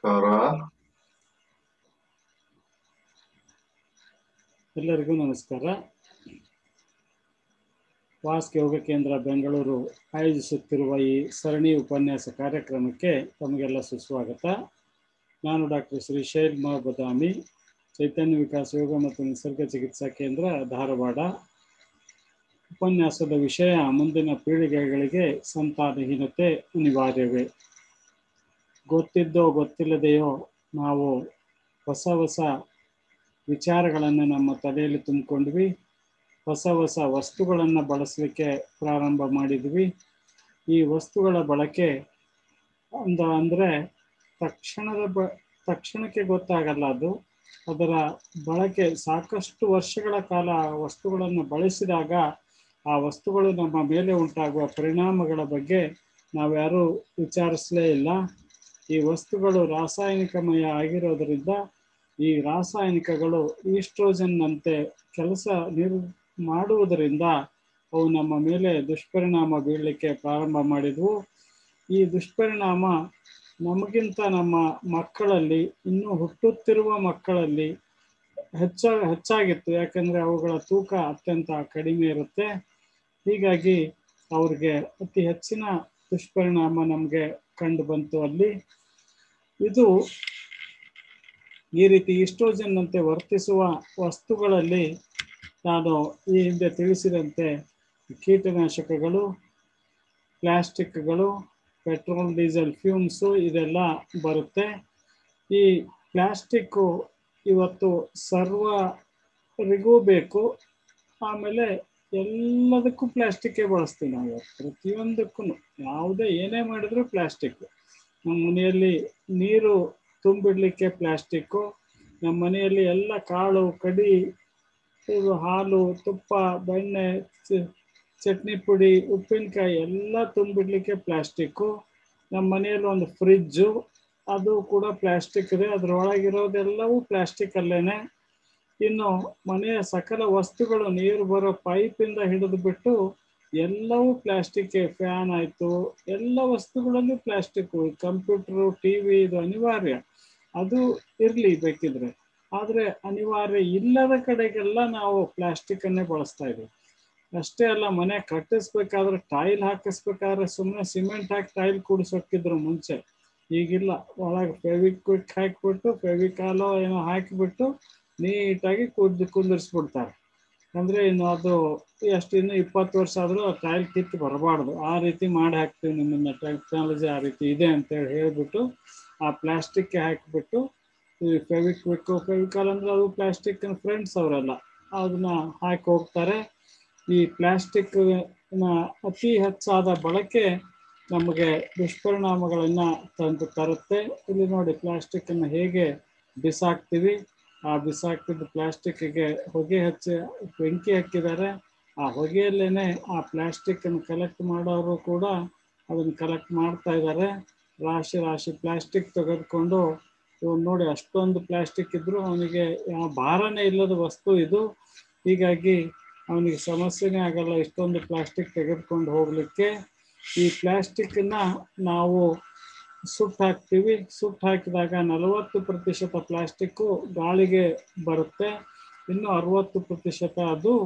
ನಮಸ್ಕಾರ ಎಲ್ಲರಿಗೂ ನಮಸ್ಕಾರ ವಾಸ್ಕ್ ಯೋಗ ಕೇಂದ್ರ ಬೆಂಗಳೂರು ಆಯೋಜಿಸುತ್ತಿರುವ ಈ ಸರಣಿ ಉಪನ್ಯಾಸ ಕಾರ್ಯಕ್ರಮಕ್ಕೆ ತಮಗೆಲ್ಲ ಸುಸ್ವಾಗತ ನಾನು ಡಾಕ್ಟರ್ ಶ್ರೀಶೈಲ್ ಬದಾಮಿ ಚೈತನ್ಯ ವಿಕಾಸ ಯೋಗ ಮತ್ತು ನಿಸರ್ಗ ಚಿಕಿತ್ಸಾ ಕೇಂದ್ರ ಧಾರವಾಡ ಉಪನ್ಯಾಸದ ವಿಷಯ ಮುಂದಿನ ಪೀಳಿಗೆಗಳಿಗೆ ಸಂತಾನಹೀನತೆ ಅನಿವಾರ್ಯವೇ ಗೊತ್ತಿದ್ದೋ ಗೊತ್ತಿಲ್ಲದೆಯೋ ನಾವು ಹೊಸ ಹೊಸ ವಿಚಾರಗಳನ್ನು ನಮ್ಮ ತಲೆಯಲ್ಲಿ ತುಂಬಿಕೊಂಡ್ವಿ ಹೊಸ ಹೊಸ ವಸ್ತುಗಳನ್ನು ಬಳಸಲಿಕ್ಕೆ ಪ್ರಾರಂಭ ಮಾಡಿದ್ವಿ ಈ ವಸ್ತುಗಳ ಬಳಕೆ ಅಂದ ಅಂದರೆ ತಕ್ಷಣದ ಬ ತಕ್ಷಣಕ್ಕೆ ಗೊತ್ತಾಗಲ್ಲ ಅದು ಅದರ ಬಳಕೆ ಸಾಕಷ್ಟು ವರ್ಷಗಳ ಕಾಲ ಆ ವಸ್ತುಗಳನ್ನು ಬಳಸಿದಾಗ ಆ ವಸ್ತುಗಳು ನಮ್ಮ ಮೇಲೆ ಉಂಟಾಗುವ ಪರಿಣಾಮಗಳ ಬಗ್ಗೆ ನಾವ್ಯಾರೂ ವಿಚಾರಿಸಲೇ ಇಲ್ಲ ಈ ವಸ್ತುಗಳು ರಾಸಾಯನಿಕಮಯ ಆಗಿರೋದರಿಂದ ಈ ರಾಸಾಯನಿಕಗಳು ಈಸ್ಟ್ರೋಜನ್ನಂತೆ ಕೆಲಸ ನಿರ್ ಮಾಡುವುದರಿಂದ ಅವು ನಮ್ಮ ಮೇಲೆ ದುಷ್ಪರಿಣಾಮ ಬೀಳಲಿಕ್ಕೆ ಪ್ರಾರಂಭ ಮಾಡಿದ್ವು ಈ ದುಷ್ಪರಿಣಾಮ ನಮಗಿಂತ ನಮ್ಮ ಮಕ್ಕಳಲ್ಲಿ ಇನ್ನೂ ಹುಟ್ಟುತ್ತಿರುವ ಮಕ್ಕಳಲ್ಲಿ ಹೆಚ್ಚ ಹೆಚ್ಚಾಗಿತ್ತು ಯಾಕಂದರೆ ಅವುಗಳ ತೂಕ ಅತ್ಯಂತ ಕಡಿಮೆ ಇರುತ್ತೆ ಹೀಗಾಗಿ ಅವ್ರಿಗೆ ಅತಿ ಹೆಚ್ಚಿನ ದುಷ್ಪರಿಣಾಮ ನಮಗೆ ಕಂಡು ಬಂತು ಅಲ್ಲಿ ಇದು ಈ ರೀತಿ ಈಸ್ಟ್ರೋಜನ್ ಅಂತೆ ವರ್ತಿಸುವ ವಸ್ತುಗಳಲ್ಲಿ ನಾನು ಈ ಹಿಂದೆ ತಿಳಿಸಿದಂತೆ ಕೀಟನಾಶಕಗಳು ಪ್ಲಾಸ್ಟಿಕ್ಗಳು ಪೆಟ್ರೋಲ್ ಡೀಸೆಲ್ ಫ್ಯೂಮ್ಸು ಇದೆಲ್ಲ ಬರುತ್ತೆ ಈ ಪ್ಲಾಸ್ಟಿಕ್ಕು ಇವತ್ತು ಸರ್ವರಿಗೂ ಬೇಕು ಆಮೇಲೆ ಎಲ್ಲದಕ್ಕೂ ಪ್ಲಾಸ್ಟಿಕ್ಕೇ ಬಳಸ್ತೀವಿ ನಾವು ಪ್ರತಿಯೊಂದಕ್ಕೂ ಯಾವುದೇ ಏನೇ ಮಾಡಿದ್ರು ಪ್ಲಾಸ್ಟಿಕ್ ನಮ್ಮ ಮನೆಯಲ್ಲಿ ನೀರು ತುಂಬಿಡ್ಲಿಕ್ಕೆ ಪ್ಲಾಸ್ಟಿಕ್ಕು ನಮ್ಮ ಮನೆಯಲ್ಲಿ ಎಲ್ಲ ಕಾಳು ಕಡಿ ಇದು ಹಾಲು ತುಪ್ಪ ಬೆಣ್ಣೆ ಚಟ್ನಿ ಪುಡಿ ಉಪ್ಪಿನಕಾಯಿ ಎಲ್ಲ ತುಂಬಿಡ್ಲಿಕ್ಕೆ ಪ್ಲಾಸ್ಟಿಕ್ಕು ನಮ್ಮ ಮನೆಯಲ್ಲಿ ಒಂದು ಫ್ರಿಜ್ಜು ಅದು ಕೂಡ ಪ್ಲಾಸ್ಟಿಕ್ ಇದೆ ಅದರೊಳಗಿರೋದೆಲ್ಲವೂ ಪ್ಲಾಸ್ಟಿಕ್ ಅಲ್ಲೇನೆ ಇನ್ನು ಮನೆಯ ಸಕಲ ವಸ್ತುಗಳು ನೀರು ಬರೋ ಪೈಪಿಂದ ಹಿಡಿದು ಬಿಟ್ಟು ಎಲ್ಲವೂ ಪ್ಲಾಸ್ಟಿಕ್ ಫ್ಯಾನ್ ಆಯಿತು ಎಲ್ಲ ವಸ್ತುಗಳಲ್ಲೂ ಪ್ಲಾಸ್ಟಿಕ್ಕು ಕಂಪ್ಯೂಟ್ರು ಟಿ ವಿ ಇದು ಅನಿವಾರ್ಯ ಅದು ಇರಲಿ ಬೇಕಿದ್ರೆ ಆದರೆ ಅನಿವಾರ್ಯ ಇಲ್ಲದ ಕಡೆಗೆಲ್ಲ ನಾವು ಪ್ಲಾಸ್ಟಿಕ್ಕನ್ನೇ ಬಳಸ್ತಾ ಇದ್ದೀವಿ ಅಷ್ಟೇ ಅಲ್ಲ ಮನೆ ಕಟ್ಟಿಸ್ಬೇಕಾದ್ರೆ ಟೈಲ್ ಹಾಕಿಸ್ಬೇಕಾದ್ರೆ ಸುಮ್ಮನೆ ಸಿಮೆಂಟ್ ಹಾಕಿ ಟೈಲ್ ಕೂಡಿಸೋಕ್ಕಿದ್ರು ಮುಂಚೆ ಈಗಿಲ್ಲ ಒಳಗೆ ಫೆವಿಕ್ವಿಕ್ ಹಾಕಿಬಿಟ್ಟು ಫೆವಿಕಾಲೋ ಏನೋ ಹಾಕಿಬಿಟ್ಟು ನೀಟಾಗಿ ಕುದ್ ಕುಂದಿರಿಸ್ಬಿಡ್ತಾರೆ ಅಂದರೆ ಇನ್ನು ಅದು ಎಷ್ಟು ಇನ್ನು ಇಪ್ಪತ್ತು ವರ್ಷ ಆದರೂ ಆ ಟೈಲ್ ಕಿತ್ತು ಬರಬಾರ್ದು ಆ ರೀತಿ ಮಾಡಿ ಹಾಕ್ತೀವಿ ನಿಮ್ಮನ್ನ ಟೆಕ್ನಾಲಜಿ ಆ ರೀತಿ ಇದೆ ಅಂತೇಳಿ ಹೇಳಿಬಿಟ್ಟು ಆ ಪ್ಲಾಸ್ಟಿಕ್ಗೆ ಹಾಕಿಬಿಟ್ಟು ಈ ಫೆವಿಕ್ವಿಕ್ಕು ಫೆವಿಕಾಲ್ ಅಂದರೆ ಅದು ಪ್ಲಾಸ್ಟಿಕ್ನ ಫ್ರೆಂಡ್ಸ್ ಅವರೆಲ್ಲ ಅದನ್ನ ಹಾಕಿ ಹೋಗ್ತಾರೆ ಈ ಪ್ಲಾಸ್ಟಿಕ್ನ ಅತಿ ಹೆಚ್ಚಾದ ಬಳಕೆ ನಮಗೆ ದುಷ್ಪರಿಣಾಮಗಳನ್ನು ತಂದು ತರುತ್ತೆ ಇಲ್ಲಿ ನೋಡಿ ಪ್ಲಾಸ್ಟಿಕ್ಕನ್ನು ಹೇಗೆ ಬಿಸಾಕ್ತೀವಿ ಆ ಬಿಸಾಕ್ತಿದ್ದ ಪ್ಲಾಸ್ಟಿಕ್ಗೆ ಹೊಗೆ ಹಚ್ಚಿ ಬೆಂಕಿ ಹಾಕಿದ್ದಾರೆ ಆ ಹೊಗೆಯಲ್ಲೇನೆ ಆ ಪ್ಲಾಸ್ಟಿಕ್ಕನ್ನು ಕಲೆಕ್ಟ್ ಮಾಡೋರು ಕೂಡ ಅದನ್ನು ಕಲೆಕ್ಟ್ ಮಾಡ್ತಾ ಇದ್ದಾರೆ ರಾಶಿ ರಾಶಿ ಪ್ಲಾಸ್ಟಿಕ್ ತೆಗೆದುಕೊಂಡು ಇವ್ನು ನೋಡಿ ಅಷ್ಟೊಂದು ಪ್ಲಾಸ್ಟಿಕ್ ಇದ್ದರೂ ಅವನಿಗೆ ಯಾವ ಭಾರನೇ ಇಲ್ಲದ ವಸ್ತು ಇದು ಹೀಗಾಗಿ ಅವನಿಗೆ ಸಮಸ್ಯೆನೇ ಆಗಲ್ಲ ಇಷ್ಟೊಂದು ಪ್ಲಾಸ್ಟಿಕ್ ತೆಗೆದುಕೊಂಡು ಹೋಗಲಿಕ್ಕೆ ಈ ಪ್ಲಾಸ್ಟಿಕ್ಕನ್ನ ನಾವು ಸುಟ್ಟು ಹಾಕ್ತೀವಿ ಸುಟ್ಟು ಹಾಕಿದಾಗ ನಲವತ್ತು ಪ್ರತಿಶತ ಪ್ಲಾಸ್ಟಿಕ್ಕು ಗಾಳಿಗೆ ಬರುತ್ತೆ ಇನ್ನು ಅರವತ್ತು ಪ್ರತಿಶತ ಅದು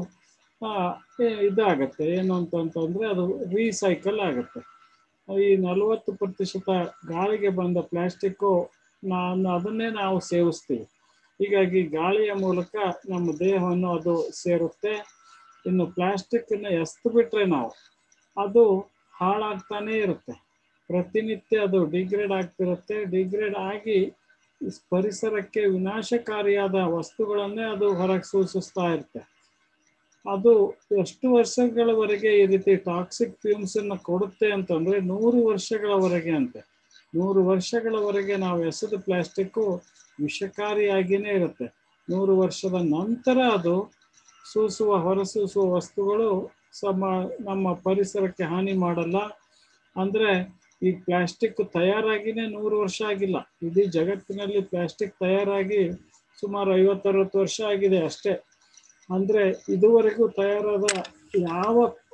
ಇದಾಗತ್ತೆ ಏನು ಅಂತಂತಂದರೆ ಅದು ರೀಸೈಕಲ್ ಆಗುತ್ತೆ ಈ ನಲವತ್ತು ಪ್ರತಿಶತ ಗಾಳಿಗೆ ಬಂದ ಪ್ಲಾಸ್ಟಿಕ್ಕು ನಾನು ಅದನ್ನೇ ನಾವು ಸೇವಿಸ್ತೀವಿ ಹೀಗಾಗಿ ಗಾಳಿಯ ಮೂಲಕ ನಮ್ಮ ದೇಹವನ್ನು ಅದು ಸೇರುತ್ತೆ ಇನ್ನು ಪ್ಲಾಸ್ಟಿಕ್ಕನ್ನು ಎಸ್ತು ಬಿಟ್ಟರೆ ನಾವು ಅದು ಹಾಳಾಗ್ತಾನೇ ಇರುತ್ತೆ ಪ್ರತಿನಿತ್ಯ ಅದು ಡಿಗ್ರೇಡ್ ಆಗ್ತಿರುತ್ತೆ ಡಿಗ್ರೇಡ್ ಆಗಿ ಪರಿಸರಕ್ಕೆ ವಿನಾಶಕಾರಿಯಾದ ವಸ್ತುಗಳನ್ನೇ ಅದು ಹೊರಗೆ ಸೂಚಿಸ್ತಾ ಇರುತ್ತೆ ಅದು ಎಷ್ಟು ವರ್ಷಗಳವರೆಗೆ ಈ ರೀತಿ ಟಾಕ್ಸಿಕ್ ಫ್ಯೂಮ್ಸನ್ನು ಕೊಡುತ್ತೆ ಅಂತಂದರೆ ನೂರು ವರ್ಷಗಳವರೆಗೆ ಅಂತೆ ನೂರು ವರ್ಷಗಳವರೆಗೆ ನಾವು ಎಸೆದ ಪ್ಲಾಸ್ಟಿಕ್ಕು ವಿಷಕಾರಿಯಾಗಿಯೇ ಇರುತ್ತೆ ನೂರು ವರ್ಷದ ನಂತರ ಅದು ಸೂಸುವ ಹೊರಸೂಸುವ ವಸ್ತುಗಳು ಸಮ ನಮ್ಮ ಪರಿಸರಕ್ಕೆ ಹಾನಿ ಮಾಡಲ್ಲ ಅಂದರೆ ಈ ಪ್ಲಾಸ್ಟಿಕ್ ತಯಾರಾಗಿನೇ ನೂರು ವರ್ಷ ಆಗಿಲ್ಲ ಇಡೀ ಜಗತ್ತಿನಲ್ಲಿ ಪ್ಲಾಸ್ಟಿಕ್ ತಯಾರಾಗಿ ಸುಮಾರು ಐವತ್ತರವತ್ತು ವರ್ಷ ಆಗಿದೆ ಅಷ್ಟೇ ಅಂದರೆ ಇದುವರೆಗೂ ತಯಾರಾದ ಯಾವ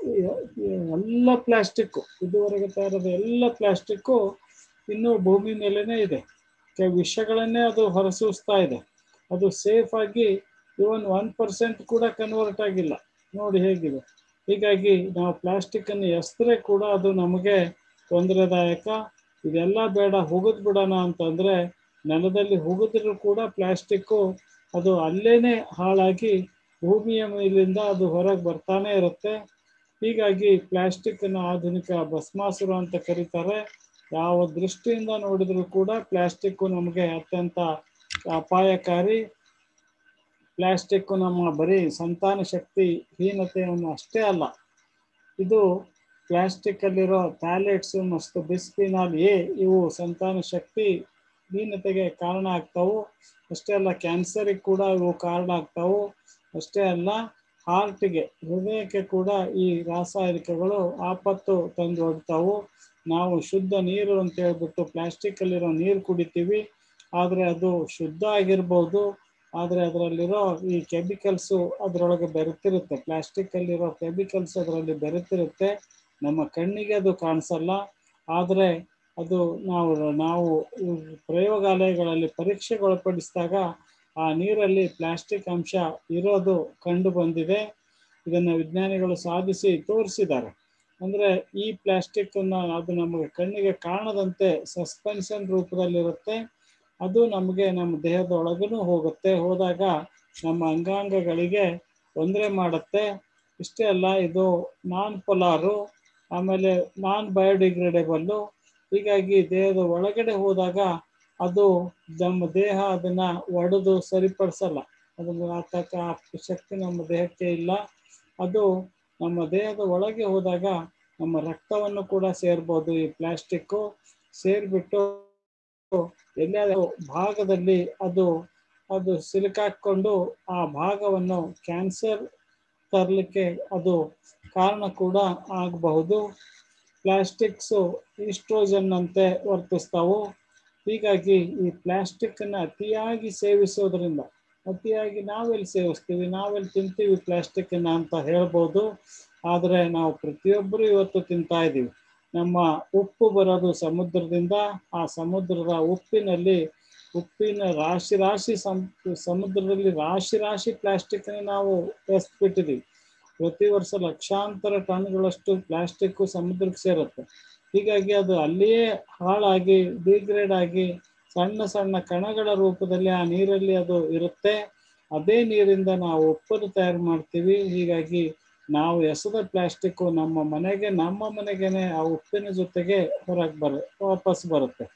ಎಲ್ಲ ಪ್ಲಾಸ್ಟಿಕ್ಕು ಇದುವರೆಗೆ ತಯಾರಾದ ಎಲ್ಲ ಪ್ಲಾಸ್ಟಿಕ್ಕು ಇನ್ನೂ ಭೂಮಿ ಮೇಲೇನೆ ಇದೆ ಕೆ- ವಿಷಗಳನ್ನೇ ಅದು ಹೊರಸೂಸ್ತಾ ಇದೆ ಅದು ಸೇಫ್ ಆಗಿ ಇವನ್ ಒನ್ ಪರ್ಸೆಂಟ್ ಕೂಡ ಕನ್ವರ್ಟ್ ಆಗಿಲ್ಲ ನೋಡಿ ಹೇಗಿದೆ ಹೀಗಾಗಿ ನಾವು ಪ್ಲಾಸ್ಟಿಕ್ ಅನ್ನು ಎಸ್ತರೆ ಕೂಡ ಅದು ನಮಗೆ ತೊಂದರೆದಾಯಕ ಇದೆಲ್ಲ ಬೇಡ ಹುಗಿದ್ ಬಿಡೋಣ ಅಂತಂದ್ರೆ ನೆಲದಲ್ಲಿ ಹುಗಿದ್ರು ಕೂಡ ಪ್ಲಾಸ್ಟಿಕ್ಕು ಅದು ಅಲ್ಲೇನೆ ಹಾಳಾಗಿ ಭೂಮಿಯ ಮೇಲಿಂದ ಅದು ಹೊರಗೆ ಬರ್ತಾನೆ ಇರುತ್ತೆ ಹೀಗಾಗಿ ಪ್ಲಾಸ್ಟಿಕ್ ಅನ್ನು ಆಧುನಿಕ ಭಸ್ಮಾಸುರ ಅಂತ ಕರೀತಾರೆ ಯಾವ ದೃಷ್ಟಿಯಿಂದ ನೋಡಿದ್ರು ಕೂಡ ಪ್ಲಾಸ್ಟಿಕ್ ನಮಗೆ ಅತ್ಯಂತ ಅಪಾಯಕಾರಿ ಪ್ಲಾಸ್ಟಿಕ್ ನಮ್ಮ ಬರೀ ಸಂತಾನ ಶಕ್ತಿ ಹೀನತೆಯನ್ನು ಅಷ್ಟೇ ಅಲ್ಲ ಇದು ಪ್ಲಾಸ್ಟಿಕ್ ಅಲ್ಲಿರೋ ಟ್ಯಾಲೆಟ್ಸ್ ಮತ್ತು ಬಿಸ್ಪಿನಾಲ್ ಎ ಇವು ಸಂತಾನ ಶಕ್ತಿ ಹೀನತೆಗೆ ಕಾರಣ ಆಗ್ತಾವು ಅಷ್ಟೇ ಅಲ್ಲ ಕ್ಯಾನ್ಸರಿಗೆ ಕೂಡ ಇವು ಕಾರಣ ಆಗ್ತಾವು ಅಷ್ಟೇ ಅಲ್ಲ ಹಾರ್ಟ್ಗೆ ಹೃದಯಕ್ಕೆ ಕೂಡ ಈ ರಾಸಾಯನಿಕಗಳು ಆಪತ್ತು ತಂದು ಹೊಡ್ತಾವು ನಾವು ಶುದ್ಧ ನೀರು ಅಂತ ಹೇಳ್ಬಿಟ್ಟು ಪ್ಲಾಸ್ಟಿಕ್ ಅಲ್ಲಿರೋ ನೀರು ಕುಡಿತೀವಿ ಆದರೆ ಅದು ಶುದ್ಧ ಆಗಿರ್ಬೋದು ಆದರೆ ಅದರಲ್ಲಿರೋ ಈ ಕೆಮಿಕಲ್ಸು ಅದರೊಳಗೆ ಬೆರೆತಿರುತ್ತೆ ಪ್ಲಾಸ್ಟಿಕ್ ಅಲ್ಲಿರೋ ಕೆಮಿಕಲ್ಸ್ ಅದರಲ್ಲಿ ಬೆರೆತಿರುತ್ತೆ ನಮ್ಮ ಕಣ್ಣಿಗೆ ಅದು ಕಾಣಿಸಲ್ಲ ಆದರೆ ಅದು ನಾವು ನಾವು ಪ್ರಯೋಗಾಲಯಗಳಲ್ಲಿ ಪರೀಕ್ಷೆಗೊಳಪಡಿಸಿದಾಗ ಆ ನೀರಲ್ಲಿ ಪ್ಲಾಸ್ಟಿಕ್ ಅಂಶ ಇರೋದು ಕಂಡು ಬಂದಿದೆ ಇದನ್ನು ವಿಜ್ಞಾನಿಗಳು ಸಾಧಿಸಿ ತೋರಿಸಿದ್ದಾರೆ ಅಂದ್ರೆ ಈ ಪ್ಲಾಸ್ಟಿಕ್ ಅನ್ನ ಅದು ನಮಗೆ ಕಣ್ಣಿಗೆ ಕಾಣದಂತೆ ಸಸ್ಪೆನ್ಷನ್ ರೂಪದಲ್ಲಿರುತ್ತೆ ಅದು ನಮಗೆ ನಮ್ಮ ದೇಹದ ಒಳಗೂ ಹೋಗುತ್ತೆ ಹೋದಾಗ ನಮ್ಮ ಅಂಗಾಂಗಗಳಿಗೆ ತೊಂದರೆ ಮಾಡುತ್ತೆ ಇಷ್ಟೇ ಅಲ್ಲ ಇದು ನಾನ್ ಪೊಲಾರು ಆಮೇಲೆ ನಾನ್ ಬಯೋಡಿಗ್ರೇಡೇಬಲ್ಲು ಹೀಗಾಗಿ ದೇಹದ ಒಳಗಡೆ ಹೋದಾಗ ಅದು ನಮ್ಮ ದೇಹ ಅದನ್ನ ಒಡೆದು ಸರಿಪಡಿಸಲ್ಲ ಅದನ್ನು ಹಾಕಕ್ಕ ಆ ಶಕ್ತಿ ನಮ್ಮ ದೇಹಕ್ಕೆ ಇಲ್ಲ ಅದು ನಮ್ಮ ದೇಹದ ಒಳಗೆ ಹೋದಾಗ ನಮ್ಮ ರಕ್ತವನ್ನು ಕೂಡ ಸೇರ್ಬೋದು ಈ ಪ್ಲಾಸ್ಟಿಕ್ಕು ಸೇರ್ಬಿಟ್ಟು ಎಲ್ಲಾದರೂ ಭಾಗದಲ್ಲಿ ಅದು ಅದು ಸಿಲುಕಾಕೊಂಡು ಆ ಭಾಗವನ್ನು ಕ್ಯಾನ್ಸರ್ ತರಲಿಕ್ಕೆ ಅದು ಕಾರಣ ಕೂಡ ಆಗಬಹುದು ಪ್ಲಾಸ್ಟಿಕ್ಸು ಈಸ್ಟ್ರೋಜನ್ ಅಂತೆ ವರ್ತಿಸ್ತಾವು ಹೀಗಾಗಿ ಈ ಪ್ಲಾಸ್ಟಿಕ್ ಅನ್ನ ಅತಿಯಾಗಿ ಸೇವಿಸೋದ್ರಿಂದ ಅತಿಯಾಗಿ ನಾವೆಲ್ಲಿ ಸೇವಿಸ್ತೀವಿ ನಾವೆಲ್ಲಿ ತಿಂತೀವಿ ಪ್ಲಾಸ್ಟಿಕ್ ಅನ್ನ ಅಂತ ಹೇಳ್ಬೋದು ಆದರೆ ನಾವು ಪ್ರತಿಯೊಬ್ಬರು ಇವತ್ತು ತಿಂತಾ ಇದ್ದೀವಿ ನಮ್ಮ ಉಪ್ಪು ಬರೋದು ಸಮುದ್ರದಿಂದ ಆ ಸಮುದ್ರದ ಉಪ್ಪಿನಲ್ಲಿ ಉಪ್ಪಿನ ರಾಶಿ ರಾಶಿ ಸಂ ಸಮುದ್ರದಲ್ಲಿ ರಾಶಿ ರಾಶಿ ಪ್ಲಾಸ್ಟಿಕ್ ನಾವು ಎಸ್ಬಿಟ್ಟಿದ್ದೀವಿ ಪ್ರತಿ ವರ್ಷ ಲಕ್ಷಾಂತರ ಟನ್ಗಳಷ್ಟು ಪ್ಲಾಸ್ಟಿಕ್ ಸಮುದ್ರಕ್ಕೆ ಸೇರುತ್ತೆ ಹೀಗಾಗಿ ಅದು ಅಲ್ಲಿಯೇ ಹಾಳಾಗಿ ಡಿಗ್ರೇಡ್ ಆಗಿ ಸಣ್ಣ ಸಣ್ಣ ಕಣಗಳ ರೂಪದಲ್ಲಿ ಆ ನೀರಲ್ಲಿ ಅದು ಇರುತ್ತೆ ಅದೇ ನೀರಿಂದ ನಾವು ಉಪ್ಪನ್ನು ತಯಾರು ಮಾಡ್ತೀವಿ ಹೀಗಾಗಿ ನಾವು ಎಸೆದ ಪ್ಲಾಸ್ಟಿಕ್ ನಮ್ಮ ಮನೆಗೆ ನಮ್ಮ ಮನೆಗೇನೆ ಆ ಉಪ್ಪಿನ ಜೊತೆಗೆ ಹೊರಗೆ ಬರ ವಾಪಸ್ ಬರುತ್ತೆ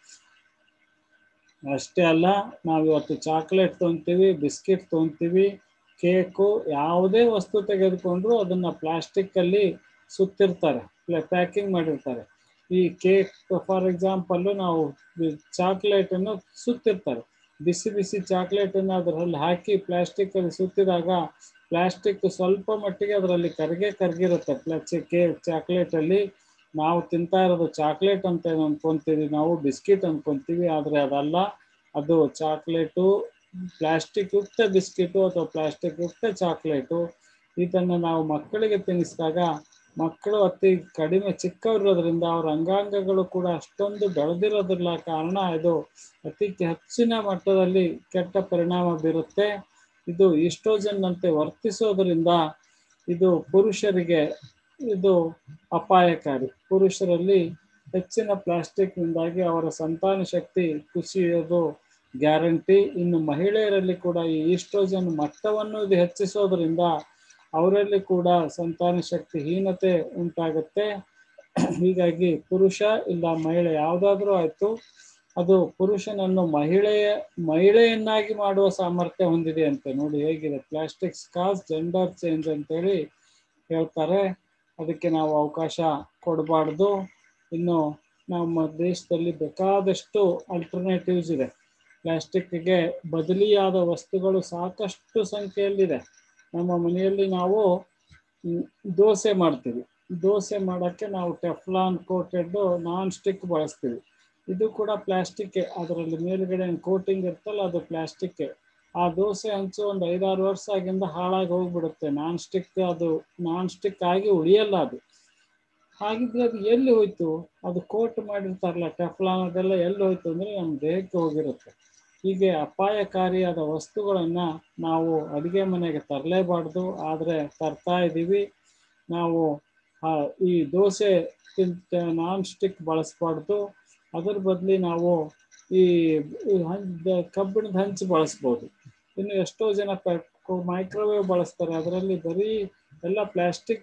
ಅಷ್ಟೇ ಅಲ್ಲ ನಾವು ಇವತ್ತು ಚಾಕ್ಲೇಟ್ ತೊಗೊಂತೀವಿ ಬಿಸ್ಕಿಟ್ ತೊಗೊಂತೀವಿ ಕೇಕು ಯಾವುದೇ ವಸ್ತು ತೆಗೆದುಕೊಂಡ್ರು ಅದನ್ನ ಪ್ಲಾಸ್ಟಿಕ್ ಅಲ್ಲಿ ಸುತ್ತಿರ್ತಾರೆ ಪ್ಯಾಕಿಂಗ್ ಮಾಡಿರ್ತಾರೆ ಈ ಕೇಕ್ ಫಾರ್ ಎಕ್ಸಾಂಪಲ್ ನಾವು ಚಾಕ್ಲೇಟ್ ಅನ್ನು ಸುತ್ತಿರ್ತಾರೆ ಬಿಸಿ ಬಿಸಿ ಚಾಕ್ಲೇಟ್ ಅನ್ನು ಅದರಲ್ಲಿ ಹಾಕಿ ಪ್ಲಾಸ್ಟಿಕ್ ಅಲ್ಲಿ ಸುತ್ತಿದಾಗ ಪ್ಲಾಸ್ಟಿಕ್ ಸ್ವಲ್ಪ ಮಟ್ಟಿಗೆ ಅದರಲ್ಲಿ ಕರ್ಗೆ ಕರ್ಗಿರುತ್ತೆ ಪ್ಲಾಸ್ಟಿಕ್ ಚಾಕ್ಲೇಟ್ ಅಲ್ಲಿ ನಾವು ತಿಂತಾ ಇರೋದು ಚಾಕ್ಲೇಟ್ ಅಂತ ಏನ್ ಅನ್ಕೊಂತೀವಿ ನಾವು ಬಿಸ್ಕಿಟ್ ಅನ್ಕೊಂತೀವಿ ಆದ್ರೆ ಅದಲ್ಲ ಅದು ಚಾಕ್ಲೇಟು ಪ್ಲಾಸ್ಟಿಕ್ ಯುಕ್ತ ಬಿಸ್ಕಿಟು ಅಥವಾ ಪ್ಲಾಸ್ಟಿಕ್ ಯುಕ್ತ ಚಾಕ್ಲೇಟು ಇದನ್ನು ನಾವು ಮಕ್ಕಳಿಗೆ ತಿನ್ನಿಸಿದಾಗ ಮಕ್ಕಳು ಅತಿ ಕಡಿಮೆ ಚಿಕ್ಕವರಿರೋದ್ರಿಂದ ಅವ್ರ ಅಂಗಾಂಗಗಳು ಕೂಡ ಅಷ್ಟೊಂದು ಬೆಳೆದಿರೋದಿಲ್ಲ ಕಾರಣ ಇದು ಅತಿ ಹೆಚ್ಚಿನ ಮಟ್ಟದಲ್ಲಿ ಕೆಟ್ಟ ಪರಿಣಾಮ ಬೀರುತ್ತೆ ಇದು ಈಸ್ಟ್ರೋಜನ್ ಅಂತೆ ವರ್ತಿಸೋದ್ರಿಂದ ಇದು ಪುರುಷರಿಗೆ ಇದು ಅಪಾಯಕಾರಿ ಪುರುಷರಲ್ಲಿ ಹೆಚ್ಚಿನ ಪ್ಲಾಸ್ಟಿಕ್ನಿಂದಾಗಿ ಅವರ ಸಂತಾನ ಶಕ್ತಿ ಕುಸಿಯೋದು ಗ್ಯಾರಂಟಿ ಇನ್ನು ಮಹಿಳೆಯರಲ್ಲಿ ಕೂಡ ಈ ಈಸ್ಟ್ರೋಜನ್ ಮಟ್ಟವನ್ನು ಇದು ಹೆಚ್ಚಿಸೋದ್ರಿಂದ ಅವರಲ್ಲಿ ಕೂಡ ಸಂತಾನ ಶಕ್ತಿ ಹೀನತೆ ಉಂಟಾಗುತ್ತೆ ಹೀಗಾಗಿ ಪುರುಷ ಇಲ್ಲ ಮಹಿಳೆ ಯಾವುದಾದ್ರೂ ಆಯ್ತು ಅದು ಪುರುಷನನ್ನು ಮಹಿಳೆಯ ಮಹಿಳೆಯನ್ನಾಗಿ ಮಾಡುವ ಸಾಮರ್ಥ್ಯ ಹೊಂದಿದೆ ಅಂತೆ ನೋಡಿ ಹೇಗಿದೆ ಪ್ಲಾಸ್ಟಿಕ್ಸ್ ಕಾಸ್ ಜೆಂಡರ್ ಚೇಂಜ್ ಅಂತೇಳಿ ಹೇಳ್ತಾರೆ ಅದಕ್ಕೆ ನಾವು ಅವಕಾಶ ಕೊಡಬಾರ್ದು ಇನ್ನು ನಮ್ಮ ದೇಶದಲ್ಲಿ ಬೇಕಾದಷ್ಟು ಅಲ್ಟರ್ನೇಟಿವ್ಸ್ ಇದೆ ಪ್ಲಾಸ್ಟಿಕ್ಗೆ ಬದಲಿಯಾದ ವಸ್ತುಗಳು ಸಾಕಷ್ಟು ಸಂಖ್ಯೆಯಲ್ಲಿದೆ ನಮ್ಮ ಮನೆಯಲ್ಲಿ ನಾವು ದೋಸೆ ಮಾಡ್ತೀವಿ ದೋಸೆ ಮಾಡೋಕ್ಕೆ ನಾವು ಟೆಫ್ಲಾನ್ ಕೋಟೆಡ್ ನಾನ್ ಸ್ಟಿಕ್ ಬಳಸ್ತೀವಿ ಇದು ಕೂಡ ಪ್ಲಾಸ್ಟಿಕ್ ಅದರಲ್ಲಿ ಮೇಲ್ಗಡೆ ಕೋಟಿಂಗ್ ಇರ್ತಲ್ಲ ಅದು ಪ್ಲಾಸ್ಟಿಕ್ ಆ ದೋಸೆ ಹಂಚು ಒಂದು ಐದಾರು ವರ್ಷ ಆಗಿಂದ ಹಾಳಾಗಿ ಹೋಗ್ಬಿಡುತ್ತೆ ನಾನ್ ಸ್ಟಿಕ್ ಅದು ನಾನ್ ಸ್ಟಿಕ್ ಆಗಿ ಉಳಿಯಲ್ಲ ಅದು ಹಾಗಿದ್ರೆ ಅದು ಎಲ್ಲಿ ಹೋಯ್ತು ಅದು ಕೋಟ್ ಮಾಡಿರ್ತಾರಲ್ಲ ಟೆಫ್ಲಾನ್ ಅದೆಲ್ಲ ಎಲ್ಲಿ ಹೋಯ್ತು ಅಂದ್ರೆ ನಮ್ಮ ದೇಹಕ್ಕೆ ಹೋಗಿರುತ್ತೆ ಹೀಗೆ ಅಪಾಯಕಾರಿಯಾದ ವಸ್ತುಗಳನ್ನ ನಾವು ಅಡುಗೆ ಮನೆಗೆ ತರಲೇಬಾರ್ದು ಆದರೆ ತರ್ತಾ ಇದ್ದೀವಿ ನಾವು ಆ, ಈ ದೋಸೆ ತಿಂತ ನಾನ್ ಸ್ಟಿಕ್ ಬಳಸಬಾರ್ದು ಅದರ ಬದಲಿ ನಾವು ಈ ಈ ಹಂಚ್- ಕಬ್ಬಿಣದ ಹಂಚು ಬಳಸ್ಬೋದು ಇನ್ನು ಎಷ್ಟೋ ಜನ ಮೈಕ್ರೋವೇವ್ ಬಳಸ್ತಾರೆ ಅದರಲ್ಲಿ ಬರೀ ಎಲ್ಲ ಪ್ಲಾಸ್ಟಿಕ್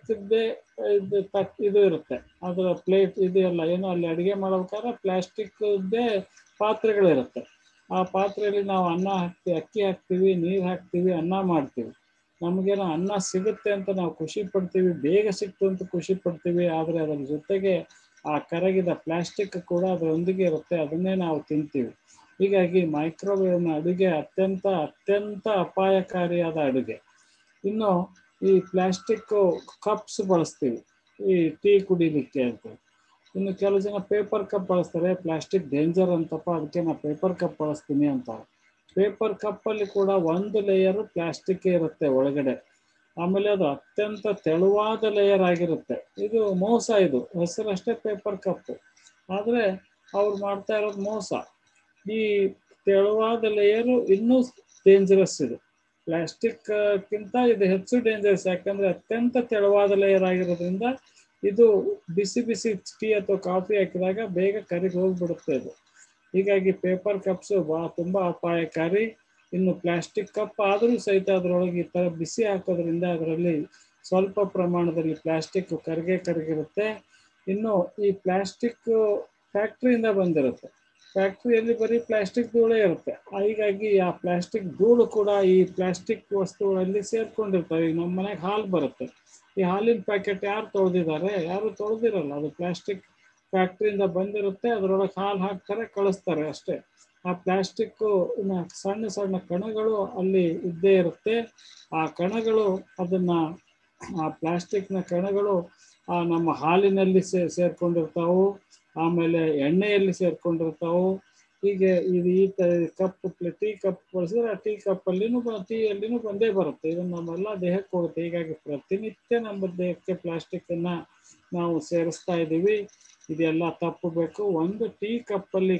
ಇದು ತಕ್ ಇದು ಇರುತ್ತೆ ಅದರ ಪ್ಲೇಟ್ ಇದು ಎಲ್ಲ ಏನೋ ಅಲ್ಲಿ ಅಡುಗೆ ಮಾಡ್ಬೇಕಾದ್ರೆ ಪ್ಲಾಸ್ಟಿಕ್ದೇ ಪಾತ್ರೆಗಳಿರುತ್ತೆ ಆ ಪಾತ್ರೆಯಲ್ಲಿ ನಾವು ಅನ್ನ ಹಾಕ್ತೀವಿ ಅಕ್ಕಿ ಹಾಕ್ತೀವಿ ನೀರು ಹಾಕ್ತೀವಿ ಅನ್ನ ಮಾಡ್ತೀವಿ ನಮಗೇನೋ ಅನ್ನ ಸಿಗುತ್ತೆ ಅಂತ ನಾವು ಖುಷಿ ಪಡ್ತೀವಿ ಬೇಗ ಸಿಕ್ತು ಅಂತ ಖುಷಿ ಪಡ್ತೀವಿ ಆದರೆ ಅದರ ಜೊತೆಗೆ ಆ ಕರಗಿದ ಪ್ಲಾಸ್ಟಿಕ್ ಕೂಡ ಅದರೊಂದಿಗೆ ಇರುತ್ತೆ ಅದನ್ನೇ ನಾವು ತಿಂತೀವಿ ಹೀಗಾಗಿ ಮೈಕ್ರೋವೇವ್ನ ಅಡುಗೆ ಅತ್ಯಂತ ಅತ್ಯಂತ ಅಪಾಯಕಾರಿಯಾದ ಅಡುಗೆ ಇನ್ನು ಈ ಪ್ಲಾಸ್ಟಿಕ್ ಕಪ್ಸ್ ಬಳಸ್ತೀವಿ ಈ ಟೀ ಕುಡಿಲಿಕ್ಕೆ ಅಂತ ಇನ್ನು ಕೆಲವು ಜನ ಪೇಪರ್ ಕಪ್ ಬಳಸ್ತಾರೆ ಪ್ಲಾಸ್ಟಿಕ್ ಡೇಂಜರ್ ಅಂತಪ್ಪ ಅದಕ್ಕೆ ನಾ ಪೇಪರ್ ಕಪ್ ಬಳಸ್ತೀನಿ ಅಂತ ಪೇಪರ್ ಕಪ್ಪಲ್ಲಿ ಕೂಡ ಒಂದು ಲೇಯರು ಪ್ಲಾಸ್ಟಿಕ್ ಇರುತ್ತೆ ಒಳಗಡೆ ಆಮೇಲೆ ಅದು ಅತ್ಯಂತ ತೆಳುವಾದ ಲೇಯರ್ ಆಗಿರುತ್ತೆ ಇದು ಮೋಸ ಇದು ಹೆಸರಷ್ಟೇ ಪೇಪರ್ ಕಪ್ ಆದರೆ ಅವ್ರು ಮಾಡ್ತಾ ಇರೋದು ಮೋಸ ಈ ತೆಳುವಾದ ಲೇಯರು ಇನ್ನೂ ಡೇಂಜರಸ್ ಇದು ಪ್ಲಾಸ್ಟಿಕ್ ಕಿಂತ ಇದು ಹೆಚ್ಚು ಡೇಂಜರಸ್ ಯಾಕಂದ್ರೆ ಅತ್ಯಂತ ತೆಳುವಾದ ಲೇಯರ್ ಆಗಿರೋದ್ರಿಂದ ಇದು ಬಿಸಿ ಬಿಸಿ ಟೀ ಅಥವಾ ಕಾಫಿ ಹಾಕಿದಾಗ ಬೇಗ ಕರಿಗಿ ಹೋಗ್ಬಿಡುತ್ತೆ ಇದು ಹೀಗಾಗಿ ಪೇಪರ್ ಕಪ್ಸು ಬಾ ತುಂಬಾ ಅಪಾಯಕಾರಿ ಇನ್ನು ಪ್ಲಾಸ್ಟಿಕ್ ಕಪ್ ಆದರೂ ಸಹಿತ ಅದರೊಳಗೆ ಈ ಥರ ಬಿಸಿ ಹಾಕೋದ್ರಿಂದ ಅದರಲ್ಲಿ ಸ್ವಲ್ಪ ಪ್ರಮಾಣದಲ್ಲಿ ಪ್ಲಾಸ್ಟಿಕ್ ಕರಿಗೆ ಕರಗಿರುತ್ತೆ ಇನ್ನು ಈ ಪ್ಲಾಸ್ಟಿಕ್ ಫ್ಯಾಕ್ಟ್ರಿಯಿಂದ ಬಂದಿರುತ್ತೆ ಫ್ಯಾಕ್ಟ್ರಿಯಲ್ಲಿ ಬರೀ ಪ್ಲಾಸ್ಟಿಕ್ ಧೂಳೇ ಇರುತ್ತೆ ಹೀಗಾಗಿ ಆ ಪ್ಲಾಸ್ಟಿಕ್ ಧೂಳು ಕೂಡ ಈ ಪ್ಲಾಸ್ಟಿಕ್ ವಸ್ತುಗಳಲ್ಲಿ ಸೇರ್ಕೊಂಡಿರ್ತವೆ ಈಗ ನಮ್ಮ ಮನೆಗೆ ಹಾಲು ಬರುತ್ತೆ ಈ ಹಾಲಿನ ಪ್ಯಾಕೆಟ್ ಯಾರು ತೊಳೆದಿದ್ದಾರೆ ಯಾರು ತೊಳೆದಿರಲ್ಲ ಅದು ಪ್ಲಾಸ್ಟಿಕ್ ಫ್ಯಾಕ್ಟ್ರಿಯಿಂದ ಬಂದಿರುತ್ತೆ ಅದರೊಳಗೆ ಹಾಲು ಹಾಕ್ತಾರೆ ಕಳಿಸ್ತಾರೆ ಅಷ್ಟೇ ಆ ಪ್ಲಾಸ್ಟಿಕ್ ಸಣ್ಣ ಸಣ್ಣ ಕಣಗಳು ಅಲ್ಲಿ ಇದ್ದೇ ಇರುತ್ತೆ ಆ ಕಣಗಳು ಅದನ್ನ ಆ ಪ್ಲಾಸ್ಟಿಕ್ನ ಕಣಗಳು ಆ ನಮ್ಮ ಹಾಲಿನಲ್ಲಿ ಸೇ ಸೇರ್ಕೊಂಡಿರ್ತಾವು ಆಮೇಲೆ ಎಣ್ಣೆಯಲ್ಲಿ ಸೇರ್ಕೊಂಡಿರ್ತಾವು ಹೀಗೆ ಇದು ಈ ತ ಕಪ್ ಟೀ ಕಪ್ ಬಳಸಿದ್ರೆ ಆ ಟೀ ಕಪ್ಪಲ್ಲಿನೂ ಟೀಯಲ್ಲಿನೂ ಬಂದೇ ಬರುತ್ತೆ ಇದು ನಮ್ಮೆಲ್ಲ ದೇಹಕ್ಕೆ ಹೋಗುತ್ತೆ ಹೀಗಾಗಿ ಪ್ರತಿನಿತ್ಯ ನಮ್ಮ ದೇಹಕ್ಕೆ ಪ್ಲಾಸ್ಟಿಕ್ಕನ್ನು ನಾವು ಸೇರಿಸ್ತಾ ಇದ್ದೀವಿ ಇದೆಲ್ಲ ತಪ್ಪಬೇಕು ಒಂದು ಟೀ ಕಪ್ಪಲ್ಲಿ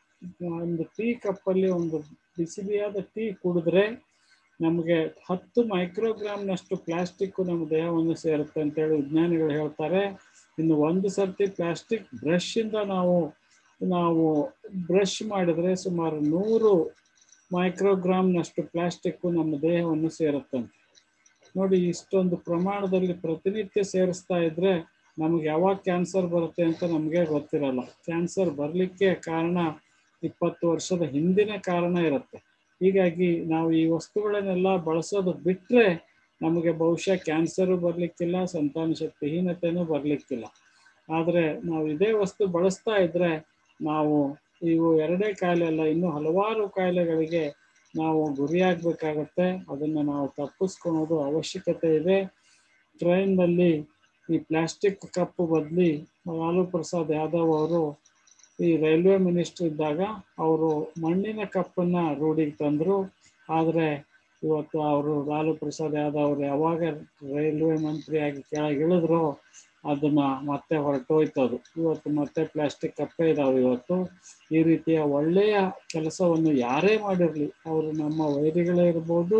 ಒಂದು ಟೀ ಕಪ್ಪಲ್ಲಿ ಒಂದು ಬಿಸಿಬಿಯಾದ ಟೀ ಕುಡಿದ್ರೆ ನಮಗೆ ಹತ್ತು ಮೈಕ್ರೋಗ್ರಾಮ್ನಷ್ಟು ಪ್ಲಾಸ್ಟಿಕ್ ನಮ್ಮ ದೇಹವನ್ನು ಸೇರುತ್ತೆ ಅಂತೇಳಿ ವಿಜ್ಞಾನಿಗಳು ಹೇಳ್ತಾರೆ ಇನ್ನು ಒಂದು ಸರ್ತಿ ಪ್ಲಾಸ್ಟಿಕ್ ಬ್ರಷಿಂದ ನಾವು ನಾವು ಬ್ರಷ್ ಮಾಡಿದ್ರೆ ಸುಮಾರು ನೂರು ಮೈಕ್ರೋಗ್ರಾಮ್ನಷ್ಟು ಪ್ಲಾಸ್ಟಿಕ್ಕು ನಮ್ಮ ದೇಹವನ್ನು ಸೇರುತ್ತಂತೆ ನೋಡಿ ಇಷ್ಟೊಂದು ಪ್ರಮಾಣದಲ್ಲಿ ಪ್ರತಿನಿತ್ಯ ಸೇರಿಸ್ತಾ ಇದ್ರೆ ನಮಗೆ ಯಾವಾಗ ಕ್ಯಾನ್ಸರ್ ಬರುತ್ತೆ ಅಂತ ನಮಗೆ ಗೊತ್ತಿರಲ್ಲ ಕ್ಯಾನ್ಸರ್ ಬರಲಿಕ್ಕೆ ಕಾರಣ ಇಪ್ಪತ್ತು ವರ್ಷದ ಹಿಂದಿನ ಕಾರಣ ಇರುತ್ತೆ ಹೀಗಾಗಿ ನಾವು ಈ ವಸ್ತುಗಳನ್ನೆಲ್ಲ ಬಳಸೋದು ಬಿಟ್ಟರೆ ನಮಗೆ ಬಹುಶಃ ಕ್ಯಾನ್ಸರು ಬರಲಿಕ್ಕಿಲ್ಲ ಸಂತಾನ ಶಕ್ತಿಹೀನತೆನೂ ಬರಲಿಕ್ಕಿಲ್ಲ ಆದರೆ ನಾವು ಇದೇ ವಸ್ತು ಬಳಸ್ತಾ ಇದ್ರೆ ನಾವು ಇವು ಎರಡೇ ಕಾಯಿಲೆ ಅಲ್ಲ ಇನ್ನೂ ಹಲವಾರು ಕಾಯಿಲೆಗಳಿಗೆ ನಾವು ಗುರಿಯಾಗಬೇಕಾಗತ್ತೆ ಅದನ್ನು ನಾವು ತಪ್ಪಿಸ್ಕೊಳೋದು ಅವಶ್ಯಕತೆ ಇದೆ ಟ್ರೈನ್ನಲ್ಲಿ ಈ ಪ್ಲಾಸ್ಟಿಕ್ ಕಪ್ ಬದಲಿ ಲಾಲು ಪ್ರಸಾದ್ ಯಾದವ್ ಅವರು ಈ ರೈಲ್ವೆ ಮಿನಿಸ್ಟರ್ ಇದ್ದಾಗ ಅವರು ಮಣ್ಣಿನ ಕಪ್ಪನ್ನ ರೂಢಿಗೆ ತಂದರು ಆದರೆ ಇವತ್ತು ಅವರು ಲಾಲು ಪ್ರಸಾದ್ ಯಾದವ್ ಅವರು ಯಾವಾಗ ರೈಲ್ವೆ ಮಂತ್ರಿಯಾಗಿ ಕೆಳಗೆ ಇಳಿದ್ರು ಅದನ್ನ ಮತ್ತೆ ಹೊರಟೋಯ್ತದು ಇವತ್ತು ಮತ್ತೆ ಪ್ಲಾಸ್ಟಿಕ್ ಕಪ್ಪೇ ಇದಾವೆ ಇವತ್ತು ಈ ರೀತಿಯ ಒಳ್ಳೆಯ ಕೆಲಸವನ್ನು ಯಾರೇ ಮಾಡಿರಲಿ ಅವರು ನಮ್ಮ ವೈರಿಗಳೇ ಇರ್ಬೋದು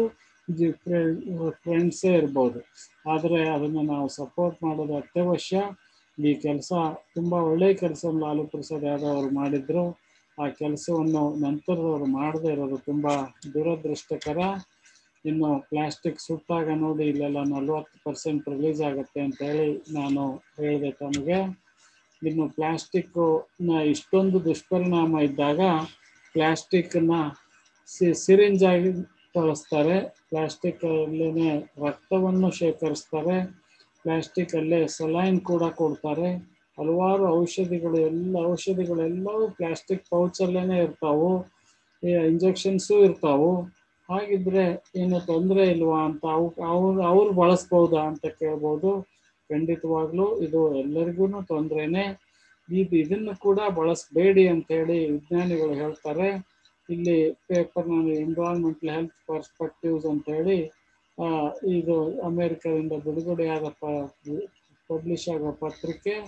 ಫ್ರೆಂಡ್ಸೇ ಇರ್ಬೋದು ಆದರೆ ಅದನ್ನು ನಾವು ಸಪೋರ್ಟ್ ಮಾಡೋದು ಅತ್ಯವಶ್ಯ ಈ ಕೆಲಸ ತುಂಬ ಒಳ್ಳೆಯ ಕೆಲಸ ಲಾಲು ಪ್ರಸಾದ್ ಯಾದವ್ ಅವರು ಮಾಡಿದ್ರು ಆ ಕೆಲಸವನ್ನು ನಂತರದವರು ಮಾಡದೇ ಇರೋದು ತುಂಬ ದುರದೃಷ್ಟಕರ ಇನ್ನು ಪ್ಲಾಸ್ಟಿಕ್ ಸುಟ್ಟಾಗ ನೋಡಿ ಇಲ್ಲೆಲ್ಲ ನಲ್ವತ್ತು ಪರ್ಸೆಂಟ್ ರಿಲೀಸ್ ಆಗುತ್ತೆ ಅಂತ ಹೇಳಿ ನಾನು ಹೇಳಿದೆ ತಮಗೆ ಇನ್ನು ಪ್ಲಾಸ್ಟಿಕ್ಕು ನ ಇಷ್ಟೊಂದು ದುಷ್ಪರಿಣಾಮ ಇದ್ದಾಗ ಪ್ಲಾಸ್ಟಿಕ್ನ ಸಿ ಸಿರಿಂಜ್ ಆಗಿ ಬಳಸ್ತಾರೆ ಪ್ಲಾಸ್ಟಿಕ್ ಅಲ್ಲೇ ರಕ್ತವನ್ನು ಶೇಖರಿಸ್ತಾರೆ ಪ್ಲಾಸ್ಟಿಕ್ ಅಲ್ಲೇ ಸಲೈನ್ ಕೂಡ ಕೊಡ್ತಾರೆ ಹಲವಾರು ಔಷಧಿಗಳು ಎಲ್ಲ ಔಷಧಿಗಳೆಲ್ಲವೂ ಪ್ಲಾಸ್ಟಿಕ್ ಪೌಚಲ್ಲೇ ಇರ್ತಾವು ಇಂಜೆಕ್ಷನ್ಸು ಇರ್ತಾವು ಹಾಗಿದ್ರೆ ಏನು ತೊಂದರೆ ಇಲ್ವಾ ಅಂತ ಅವು ಅವ್ರು ಅವ್ರು ಬಳಸ್ಬೋದಾ ಅಂತ ಕೇಳ್ಬೋದು ಖಂಡಿತವಾಗ್ಲೂ ಇದು ಎಲ್ಲರಿಗೂ ತೊಂದರೆನೆ ಇದು ಇದನ್ನು ಕೂಡ ಬಳಸಬೇಡಿ ಅಂತ ಹೇಳಿ ವಿಜ್ಞಾನಿಗಳು ಹೇಳ್ತಾರೆ ಇಲ್ಲಿ ಪೇಪರ್ ನಾನು ಎನ್ವಿರಾನ್ಮೆಂಟಲ್ ಹೆಲ್ತ್ ಪರ್ಸ್ಪೆಕ್ಟಿವ್ಸ್ ಅಂತ ಹೇಳಿ ಇದು ಅಮೆರಿಕದಿಂದ ಬಿಡುಗಡೆಯಾದ ಪ ಪಬ್ಲಿಷ್ ಆಗೋ ಪತ್ರಿಕೆ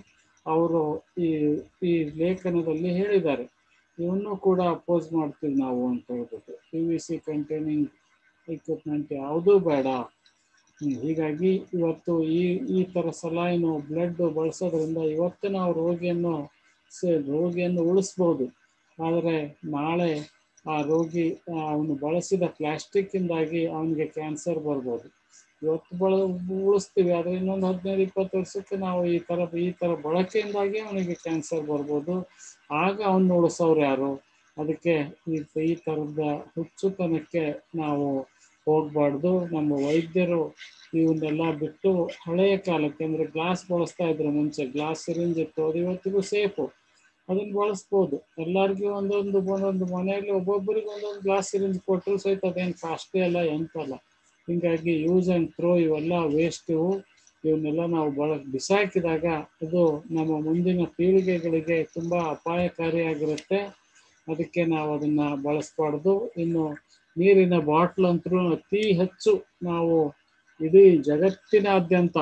ಅವರು ಈ ಈ ಲೇಖನದಲ್ಲಿ ಹೇಳಿದ್ದಾರೆ ಇವನ್ನು ಕೂಡ ಅಪೋಸ್ ಮಾಡ್ತೀವಿ ನಾವು ಅಂತ ಹೇಳ್ಬಿಟ್ಟು P V C containing equipment ಯಾವುದೂ ಬೇಡ ಹ್ಮ್, ಹೀಗಾಗಿ ಇವತ್ತು ಈ ಈ ಥರ ಸಲಾಯಿನು ಬ್ಲಡ್ ಬಳಸೋದ್ರಿಂದ ಇವತ್ತು ನಾವು ರೋಗಿಯನ್ನು ಸ- ರೋಗಿಯನ್ನು ಉಳಿಸ್ಬೋದು ಆದರೆ ನಾಳೆ ಆ ರೋಗಿ ಆ, ಅವನು ಬಳಸಿದ ಪ್ಲಾಸ್ಟಿಕ್ಕಿಂದಾಗಿ ಅವನಿಗೆ ಕ್ಯಾನ್ಸರ್ ಬರ್ಬೋದು ಇವತ್ತು ಬಳ ಉಳಿಸ್ತೀವಿ ಆದರೆ ಇನ್ನೊಂದು ಹದಿನೈದು ಇಪ್ಪತ್ತು ವರ್ಷಕ್ಕೆ ನಾವು ಈ ಥರ ಈ ಥರ ಬಳಕೆಯಿಂದಾಗಿ ಅವನಿಗೆ ಕ್ಯಾನ್ಸರ್ ಬರ್ಬೋದು ಆಗ ಅವನ್ನ ಉಳಿಸೋರು ಯಾರು ಅದಕ್ಕೆ ಈ ಈ ಥರದ ಹುಚ್ಚುತನಕ್ಕೆ ನಾವು ಹೋಗ್ಬಾರ್ದು ನಮ್ಮ ವೈದ್ಯರು ಇವನ್ನೆಲ್ಲ ಬಿಟ್ಟು ಹಳೆಯ ಕಾಲಕ್ಕೆ ಅಂದ್ರೆ ಗ್ಲಾಸ್ ಬಳಸ್ತಾ ಇದ್ರು ಮುಂಚೆ ಗ್ಲಾಸ್ ಸಿರಿಂಜ್ ಇತ್ತು ಅದು ಇವತ್ತಿಗೂ ಸೇಫು ಅದನ್ನ ಬಳಸ್ಬೋದು ಎಲ್ಲರಿಗೂ ಒಂದೊಂದು ಒಂದೊಂದು ಮನೆಯಲ್ಲಿ ಒಬ್ಬೊಬ್ಬರಿಗೆ ಒಂದೊಂದು ಗ್ಲಾಸ್ ಸಿರಿಂಜ್ ಕೊಟ್ಟರು ಸಹಿತ ಅದೇನು ಕಾಸ್ಟ್ಲಿ ಅಲ್ಲ ಎಂತಲ್ಲ ಹಿಂಗಾಗಿ ಯೂಸ್ ಆ್ಯಂಡ್ ಥ್ರೋ ಇವೆಲ್ಲ ವೇಸ್ಟ್ ಇವು ಇವನ್ನೆಲ್ಲ ನಾವು ಬಳ ಬಿಸಾಕಿದಾಗ ಇದು ನಮ್ಮ ಮುಂದಿನ ಪೀಳಿಗೆಗಳಿಗೆ ತುಂಬಾ ಅಪಾಯಕಾರಿಯಾಗಿರುತ್ತೆ ಅದಕ್ಕೆ ನಾವು ಅದನ್ನ ಬಳಸಬಾರ್ದು ಇನ್ನು ನೀರಿನ ಬಾಟ್ಲ್ ಅಂತೂ ಅತಿ ಹೆಚ್ಚು ನಾವು ಇಡೀ ಜಗತ್ತಿನಾದ್ಯಂತ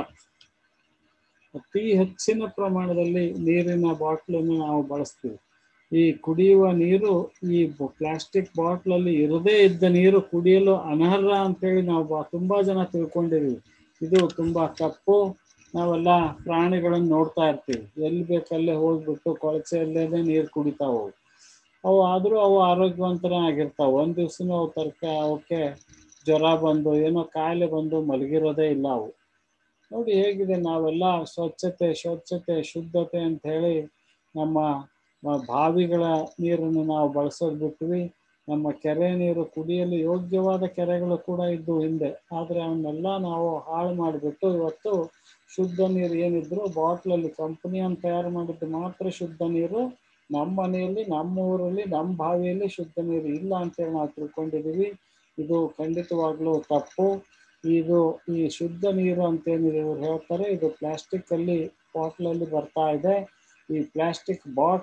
ಅತಿ ಹೆಚ್ಚಿನ ಪ್ರಮಾಣದಲ್ಲಿ ನೀರಿನ ಬಾಟ್ಲನ್ನು ನಾವು ಬಳಸ್ತೀವಿ ಈ ಕುಡಿಯುವ ನೀರು ಈ ಪ್ಲಾಸ್ಟಿಕ್ ಬಾಟ್ಲಲ್ಲಿ ಇರದೇ ಇದ್ದ ನೀರು ಕುಡಿಯಲು ಅನರ್ಹ ಅಂತೇಳಿ ನಾವು ಬಾ ತುಂಬಾ ಜನ ತಿಳ್ಕೊಂಡಿದೀವಿ ಇದು ತುಂಬಾ ತಪ್ಪು ನಾವೆಲ್ಲ ಪ್ರಾಣಿಗಳನ್ನು ನೋಡ್ತಾ ಇರ್ತೀವಿ ಎಲ್ಲಿ ಬೇಕಲ್ಲೇ ಹೋಗ್ಬಿಟ್ಟು ಕೊಳಚೆಯಲ್ಲೇನೆ ನೀರು ಕುಡಿತಾವು ಅವು ಆದರೂ ಅವು ಆರೋಗ್ಯವಂತನೇ ಆಗಿರ್ತಾವೆ ಒಂದು ದಿವ್ಸನೂ ಅವು ತರ್ಕ ಅವಕ್ಕೆ ಜ್ವರ ಬಂದು ಏನೋ ಕಾಯಿಲೆ ಬಂದು ಮಲಗಿರೋದೇ ಇಲ್ಲ ಅವು ನೋಡಿ ಹೇಗಿದೆ ನಾವೆಲ್ಲ ಸ್ವಚ್ಛತೆ ಸ್ವಚ್ಛತೆ ಶುದ್ಧತೆ ಅಂತ ಹೇಳಿ ನಮ್ಮ ಮ- ಬಾವಿಗಳ ನೀರನ್ನು ನಾವು ಬಳಸೋದು ಬಿಟ್ವಿ ನಮ್ಮ ಕೆರೆ ನೀರು ಕುಡಿಯಲು ಯೋಗ್ಯವಾದ ಕೆರೆಗಳು ಕೂಡ ಇದ್ದು ಹಿಂದೆ ಆದರೆ ಅವನ್ನೆಲ್ಲ ನಾವು ಹಾಳು ಮಾಡಿಬಿಟ್ಟು ಇವತ್ತು ಶುದ್ಧ ನೀರು ಏನಿದ್ರು ಬಾಟ್ಲಲ್ಲಿ ಕಂಪನಿಯನ್ನು ತಯಾರು ಮಾಡಿದ್ದು ಮಾತ್ರ ಶುದ್ಧ ನೀರು ನಮ್ಮ ಮನೆಯಲ್ಲಿ ನಮ್ಮ ಊರಲ್ಲಿ ನಮ್ಮ ಬಾವಿಯಲ್ಲಿ ಶುದ್ಧ ನೀರು ಇಲ್ಲ ಅಂತೇಳಿ ನಾವು ತಿಳ್ಕೊಂಡಿದೀವಿ ಇದು ಖಂಡಿತವಾಗ್ಲೂ ತಪ್ಪು ಇದು ಈ ಶುದ್ಧ ನೀರು ಅಂತೇನಿದೆ ಇವ್ರು ಹೇಳ್ತಾರೆ ಇದು ಪ್ಲಾಸ್ಟಿಕ್ ಅಲ್ಲಿ ಬಾಟ್ಲಲ್ಲಿ ಬರ್ತಾ ಇದೆ ಈ ಪ್ಲಾಸ್ಟಿಕ್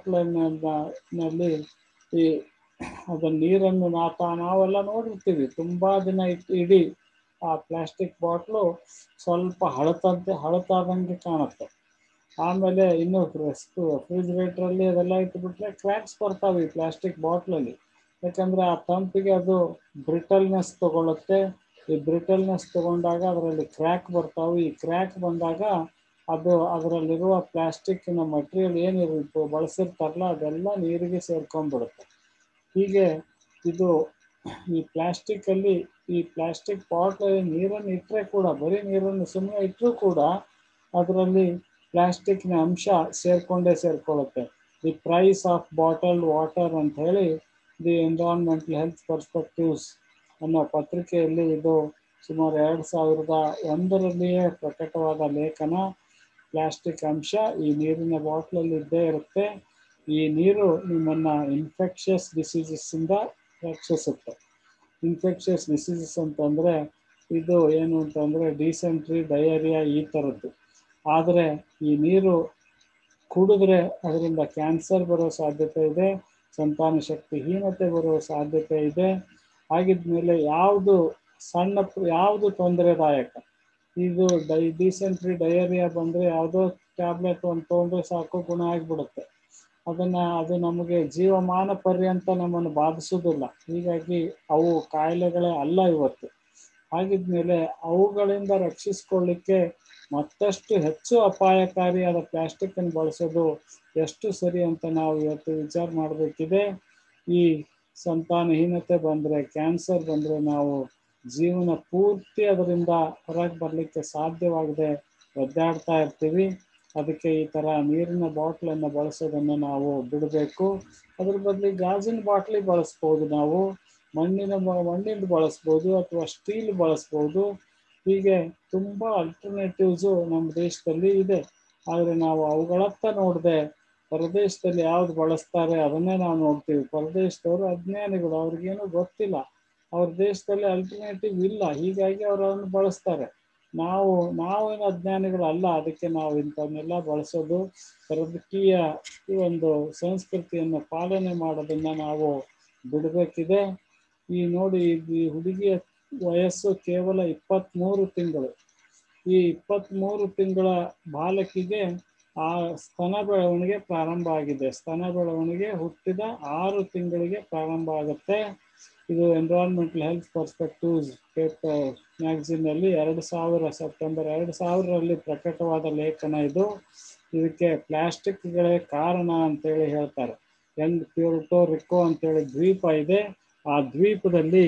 ಬಾಟ್ಲಲ್ಲಿ ಈ ಅದನ್ನ ನೀರನ್ನು ನಾತ ನಾವೆಲ್ಲ ನೋಡಿರ್ತೀವಿ ತುಂಬಾ ದಿನ ಇಟ್ಟು ಇಡೀ ಆ ಪ್ಲಾಸ್ಟಿಕ್ ಬಾಟ್ಲು ಸ್ವಲ್ಪ ಹಳತಂತೆ ಹಳತಾದಂಗೆ ಕಾಣುತ್ತೆ ಆಮೇಲೆ ಇನ್ನು ರೆಫ್ರಿಜಿರೇಟರ್ ಅಲ್ಲಿ ಅದೆಲ್ಲ ಇಟ್ಬಿಟ್ರೆ ಕ್ರ್ಯಾಕ್ಸ್ ಬರ್ತಾವೆ ಈ ಪ್ಲಾಸ್ಟಿಕ್ ಬಾಟ್ಲಲ್ಲಿ ಯಾಕಂದ್ರೆ ಆ ತಂಪಿಗೆ ಅದು ಬ್ರಿಟಲ್ನೆಸ್ ತಗೊಳುತ್ತೆ ಈ ಬ್ರಿಟಲ್ನೆಸ್ ತಗೊಂಡಾಗ ಅದರಲ್ಲಿ ಕ್ರ್ಯಾಕ್ ಬರ್ತಾವೆ ಈ ಕ್ರ್ಯಾಕ್ ಬಂದಾಗ ಅದು ಅದರಲ್ಲಿರುವ ಪ್ಲಾಸ್ಟಿಕ್ನ ಮಟೀರಿಯಲ್ ಏನಿರುತ್ತೆ ಬಳಸಿರ್ತಾರಲ್ಲ ಅದೆಲ್ಲ ನೀರಿಗೆ ಸೇರ್ಕೊಂಡ್ಬಿಡುತ್ತೆ ಹೀಗೆ ಇದು ಈ ಪ್ಲಾಸ್ಟಿಕ್ ಅಲ್ಲಿ ಈ ಪ್ಲಾಸ್ಟಿಕ್ ಬಾಟ್ಲಲ್ಲಿ ನೀರನ್ನು ಇಟ್ಟರೆ ಕೂಡ ಬರೀ ನೀರನ್ನು ಸುಮ್ಮನೆ ಇಟ್ಟರೂ ಕೂಡ ಅದರಲ್ಲಿ ಪ್ಲಾಸ್ಟಿಕ್ನ ಅಂಶ ಸೇರ್ಕೊಂಡೇ ಸೇರ್ಕೊಳ್ಳುತ್ತೆ the price of bottle water ಅಂತ ಹೇಳಿ ದಿ ಎನ್ವಿರಾನ್ಮೆಂಟಲ್ ಹೆಲ್ತ್ ಪರ್ಸ್ಪೆಕ್ಟಿವ್ಸ್ ಅನ್ನೋ ಪತ್ರಿಕೆಯಲ್ಲಿ ಇದು ಸುಮಾರು ಎರಡು ಸಾವಿರದ ಒಂದರಲ್ಲಿಯೇ ಪ್ರಕಟವಾದ ಲೇಖನ ಪ್ಲಾಸ್ಟಿಕ್ ಅಂಶ ಈ ನೀರಿನ ಬಾಟ್ಲಲ್ಲಿ ಇದ್ದೇ ಇರುತ್ತೆ ಈ ನೀರು ನಿಮ್ಮನ್ನ ಇನ್ಫೆಕ್ಷಸ್ ಡಿಸೀಸಸ್ ಇಂದ ರಕ್ಷಿಸುತ್ತೆ ಇನ್ಫೆಕ್ಷಸ್ ಡಿಸೀಸಸ್ ಅಂತಂದ್ರೆ ಇದು ಏನು ಅಂತಂದ್ರೆ ಡಿಸೆಂಟ್ರಿ ಡಯರಿಯಾ ಈ ಥರದ್ದು ಆದರೆ ಈ ನೀರು ಕುಡಿದ್ರೆ ಅದರಿಂದ ಕ್ಯಾನ್ಸರ್ ಬರೋ ಸಾಧ್ಯತೆ ಇದೆ ಸಂತಾನ ಶಕ್ತಿಹೀನತೆ ಬರೋ ಸಾಧ್ಯತೆ ಇದೆ ಹಾಗಿದ್ಮೇಲೆ ಯಾವುದು ಸಣ್ಣ ಪ್ರ- ಯಾವುದು ತೊಂದರೆದಾಯಕ ಇದು ಡೈ ಡಿಸೆಂಟ್ರಿ ಡಯರಿಯಾ ಬಂದ್ರೆ ಯಾವುದೋ ಟ್ಯಾಬ್ಲೆಟ್ ಒಂದು ತೊಗೊಂಡ್ರೆ ಸಾಕು ಗುಣ ಆಗ್ಬಿಡುತ್ತೆ ಅದನ್ನ ಅದು ನಮಗೆ ಜೀವಮಾನ ಪರ್ಯಂತ ನಮ್ಮನ್ನು ಬಾಧಿಸುವುದಿಲ್ಲ ಹೀಗಾಗಿ ಅವು ಕಾಯಿಲೆಗಳೇ ಅಲ್ಲ ಇವತ್ತು ಹಾಗಿದ್ಮೇಲೆ ಅವುಗಳಿಂದ ರಕ್ಷಿಸ್ಕೊಳ್ಳಿಕ್ಕೆ ಮತ್ತಷ್ಟು ಹೆಚ್ಚು ಅಪಾಯಕಾರಿಯಾದ ಪ್ಲಾಸ್ಟಿಕ್ ಅನ್ನು ಬಳಸೋದು ಎಷ್ಟು ಸರಿ ಅಂತ ನಾವು ಇವತ್ತು ವಿಚಾರ ಮಾಡಬೇಕಿದೆ ಈ ಸಂತಾನಹೀನತೆ ಬಂದ್ರೆ ಕ್ಯಾನ್ಸರ್ ಬಂದ್ರೆ ನಾವು ಜೀವನ ಪೂರ್ತಿ ಅದರಿಂದ ಹೊರಗೆ ಬರ್ಲಿಕ್ಕೆ ಸಾಧ್ಯವಾಗದೆ ಒದ್ದಾಡ್ತಾ ಇರ್ತೀವಿ ಅದಕ್ಕೆ ಈ ತರ ನೀರಿನ ಬಾಟ್ಲನ್ನು ಬಳಸೋದನ್ನು ನಾವು ಬಿಡಬೇಕು ಅದ್ರ ಬದಲಿಗೆ ಗಾಜಿನ ಬಾಟ್ಲಿ ಬಳಸ್ಬೋದು ನಾವು ಮಣ್ಣಿನ ಬ- ಮಣ್ಣಿಂದ ಬಳಸ್ಬೋದು ಅಥವಾ ಸ್ಟೀಲ್ ಬಳಸ್ಬೋದು ಹೀಗೆ ತುಂಬಾ ಅಲ್ಟರ್ನೇಟಿವ್ಸು ನಮ್ಮ ದೇಶದಲ್ಲಿ ಇದೆ ಆದರೆ ನಾವು ಅವುಗಳತ್ತ ನೋಡದೆ ಪರದೇಶದಲ್ಲಿ ಯಾವ್ದು ಬಳಸ್ತಾರೆ ಅದನ್ನೇ ನಾವು ನೋಡ್ತೀವಿ ಪರದೇಶದವರು ಅಜ್ಞಾನಿಗಳು ಅವ್ರಿಗೇನು ಗೊತ್ತಿಲ್ಲ ಅವ್ರ ದೇಶದಲ್ಲಿ ಅಲ್ಟರ್ನೇಟಿವ್ ಇಲ್ಲ ಹೀಗಾಗಿ ಅವ್ರು ಅದನ್ನು ಬಳಸ್ತಾರೆ ನಾವು ನಾವೇನು ಅಜ್ಞಾನಿಗಳು ಅಲ್ಲ ಅದಕ್ಕೆ ನಾವು ಇಂಥವನ್ನೆಲ್ಲ ಬಳಸೋದು ಪರಕೀಯ ಈ ಒಂದು ಸಂಸ್ಕೃತಿಯನ್ನು ಪಾಲನೆ ಮಾಡೋದನ್ನ ನಾವು ಬಿಡಬೇಕಿದೆ ಈ ನೋಡಿ ಈ ಹುಡುಗಿಯ ವಯಸ್ಸು ಕೇವಲ ಇಪ್ಪತ್ತ್ಮೂರು ತಿಂಗಳು ಈ ಇಪ್ಪತ್ತ್ಮೂರು ತಿಂಗಳ ಬಾಲಕಿಗೆ ಆ ಸ್ತನ ಬೆಳವಣಿಗೆ ಪ್ರಾರಂಭ ಆಗಿದೆ ಸ್ತನ ಬೆಳವಣಿಗೆ ಹುಟ್ಟಿದ ಆರು ತಿಂಗಳಿಗೆ ಪ್ರಾರಂಭ ಆಗುತ್ತೆ ಇದು ಎನ್ವಿರಾನ್ಮೆಂಟಲ್ ಹೆಲ್ತ್ ಪರ್ಸ್ಪೆಕ್ಟಿವ್ಸ್ ಪೇಪರ್ ಮ್ಯಾಗಝಿನ್ನಲ್ಲಿ ಎರಡು ಸಾವಿರ ಸೆಪ್ಟೆಂಬರ್ ಎರಡು ಸಾವಿರರಲ್ಲಿ ಪ್ರಕಟವಾದ ಲೇಖನ ಇದು ಇದಕ್ಕೆ ಪ್ಲಾಸ್ಟಿಕ್ಗಳೇ ಕಾರಣ ಅಂತೇಳಿ ಹೇಳ್ತಾರೆ ಯಂಗ್ ಪ್ಯೂರ್ಟೋ ರಿಕೋ ಅಂತೇಳಿ ದ್ವೀಪ ಇದೆ ಆ ದ್ವೀಪದಲ್ಲಿ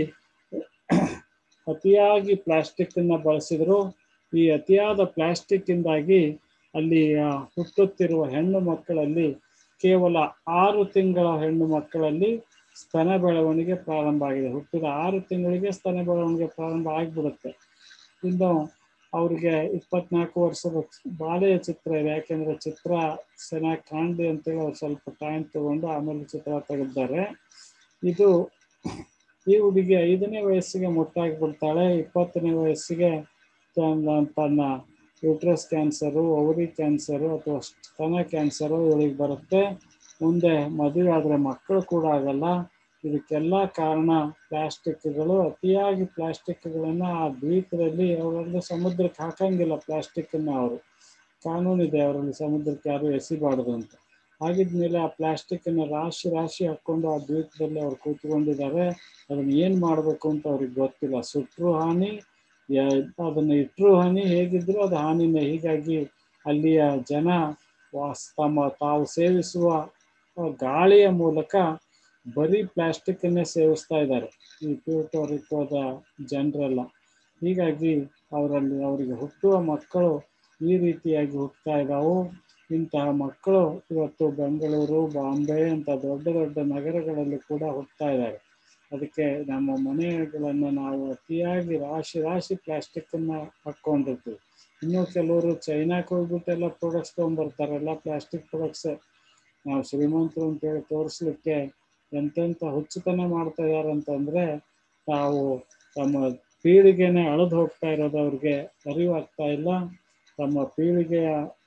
ಅತಿಯಾಗಿ ಪ್ಲಾಸ್ಟಿಕ್ ಅನ್ನ ಬಳಸಿದ್ರು ಈ ಅತಿಯಾದ ಪ್ಲಾಸ್ಟಿಕ್ ಇಂದಾಗಿ ಅಲ್ಲಿ ಆ, ಹುಟ್ಟುತ್ತಿರುವ ಹೆಣ್ಣು ಮಕ್ಕಳಲ್ಲಿ ಕೇವಲ ಆರು ತಿಂಗಳ ಹೆಣ್ಣು ಮಕ್ಕಳಲ್ಲಿ ಸ್ತನ ಬೆಳವಣಿಗೆ ಪ್ರಾರಂಭ ಆಗಿದೆ ಹುಟ್ಟಿದ ಆರು ತಿಂಗಳಿಗೆ ಸ್ತನ ಬೆಳವಣಿಗೆ ಪ್ರಾರಂಭ ಆಗಿಬಿಡುತ್ತೆ ಇನ್ನು ಅವ್ರಿಗೆ ಇಪ್ಪತ್ನಾಲ್ಕು ವರ್ಷದ ಬಾಲೆಯ ಚಿತ್ರ ಇದೆ ಯಾಕೆಂದ್ರೆ ಚಿತ್ರ ಚೆನ್ನಾಗಿ ಕಾಣಲಿ ಅಂತೇಳಿ ಅವ್ರು ಸ್ವಲ್ಪ ಟೈಮ್ ತಗೊಂಡು ಆಮೇಲೆ ಚಿತ್ರ ತೆಗೆದಿದ್ದಾರೆ ಇದು ಈ ಹುಡುಗಿ ಐದನೇ ವಯಸ್ಸಿಗೆ ಮುಟ್ಟಾಗಿ ಬಿಡ್ತಾಳೆ ಇಪ್ಪತ್ತನೇ ವಯಸ್ಸಿಗೆ ತನ್ನ ತನ್ನ ಯೂಟ್ರಸ್ ಕ್ಯಾನ್ಸರು ಓವರಿ ಕ್ಯಾನ್ಸರು ಅಥವಾ ಸ್ತನ ಕ್ಯಾನ್ಸರು ಇವಳಿಗೆ ಬರುತ್ತೆ ಮುಂದೆ ಮದುವೆ ಆದರೆ ಮಕ್ಕಳು ಕೂಡ ಆಗಲ್ಲ ಇದಕ್ಕೆಲ್ಲ ಕಾರಣ ಪ್ಲಾಸ್ಟಿಕ್ಗಳು ಅತಿಯಾಗಿ ಪ್ಲಾಸ್ಟಿಕ್ಗಳನ್ನ ಆ ದ್ವೀಪದಲ್ಲಿ ಅವರಲ್ಲಿ ಸಮುದ್ರಕ್ಕೆ ಹಾಕಂಗಿಲ್ಲ ಪ್ಲಾಸ್ಟಿಕ್ಕನ್ನ ಅವರು ಕಾನೂನಿದೆ ಅವರಲ್ಲಿ ಸಮುದ್ರಕ್ಕೆ ಯಾರು ಎಸಿಬಾರ್ದು ಅಂತ ಹಾಗಿದ್ಮೇಲೆ ಆ ಪ್ಲಾಸ್ಟಿಕ್ ಅನ್ನ ರಾಶಿ ರಾಶಿ ಹಾಕೊಂಡು ಆ ದ್ವೀಪದಲ್ಲಿ ಅವ್ರು ಕೂತ್ಕೊಂಡಿದ್ದಾರೆ ಅದನ್ನ ಏನ್ ಮಾಡ್ಬೇಕು ಅಂತ ಅವ್ರಿಗೆ ಗೊತ್ತಿಲ್ಲ ಸುಟ್ರು ಹಾನಿ ಯ- ಅದನ್ನ ಇಟ್ರು ಹಾನಿ ಹೇಗಿದ್ರು ಅದು ಹಾನಿನೇ ಹೀಗಾಗಿ ಅಲ್ಲಿಯ ಜನ ವಾಸ್ ತಮ್ಮ ತಾವು ಸೇವಿಸುವ ಆ ಗಾಳಿಯ ಮೂಲಕ ಬರೀ ಪ್ಲಾಸ್ಟಿಕ್ ಅನ್ನೇ ಸೇವಿಸ್ತಾ ಇದ್ದಾರೆ ಈ ಪ್ಯೂಟೋರಿಕೋದ ಜನರೆಲ್ಲ ಹೀಗಾಗಿ ಅವರಲ್ಲಿ ಅವರಿಗೆ ಹುಟ್ಟುವ ಮಕ್ಕಳು ಈ ರೀತಿಯಾಗಿ ಹುಟ್ಟುತ್ತಾ ಇದ್ದಾವು ಇಂತಹ ಮಕ್ಕಳು ಇವತ್ತು ಬೆಂಗಳೂರು ಬಾಂಬೆ ಅಂತ ದೊಡ್ಡ ದೊಡ್ಡ ನಗರಗಳಲ್ಲಿ ಕೂಡ ಹುಟ್ಟುತ್ತಾ ಇದ್ದಾರೆ ಅದಕ್ಕೆ ನಮ್ಮ ಮನೆಗಳನ್ನು ನಾವು ಅತಿಯಾಗಿ ರಾಶಿ ರಾಶಿ ಪ್ಲಾಸ್ಟಿಕ್ ಅನ್ನ ಹಾಕೊಂಡಿರ್ತೀವಿ ಇನ್ನು ಕೆಲವರು ಚೈನಾಕ್ಕೆ ಹೋಗ್ಬಿಟ್ಟು ಎಲ್ಲ ಪ್ರಾಡಕ್ಟ್ಸ್ ತೊಗೊಂಡ್ಬರ್ತಾರೆ ಎಲ್ಲ ಪ್ಲಾಸ್ಟಿಕ್ ಪ್ರಾಡಕ್ಟ್ಸ್ ನಾವು ಶ್ರೀಮಂತರು ಅಂತೇಳಿ ತೋರಿಸ್ಲಿಕ್ಕೆ ಎಂತೆಂಥ ಹುಚ್ಚುತನ ಮಾಡ್ತಾ ಇದಾರೆ ಅಂತಂದ್ರೆ ತಾವು ತಮ್ಮ ಪೀಳಿಗೆನೆ ಅಳೆದು ಹೋಗ್ತಾ ಇರೋದು ಅವ್ರಿಗೆ ಅರಿವಾಗ್ತಾ ಇಲ್ಲ ತಮ್ಮ ಪೀಳಿಗೆಯ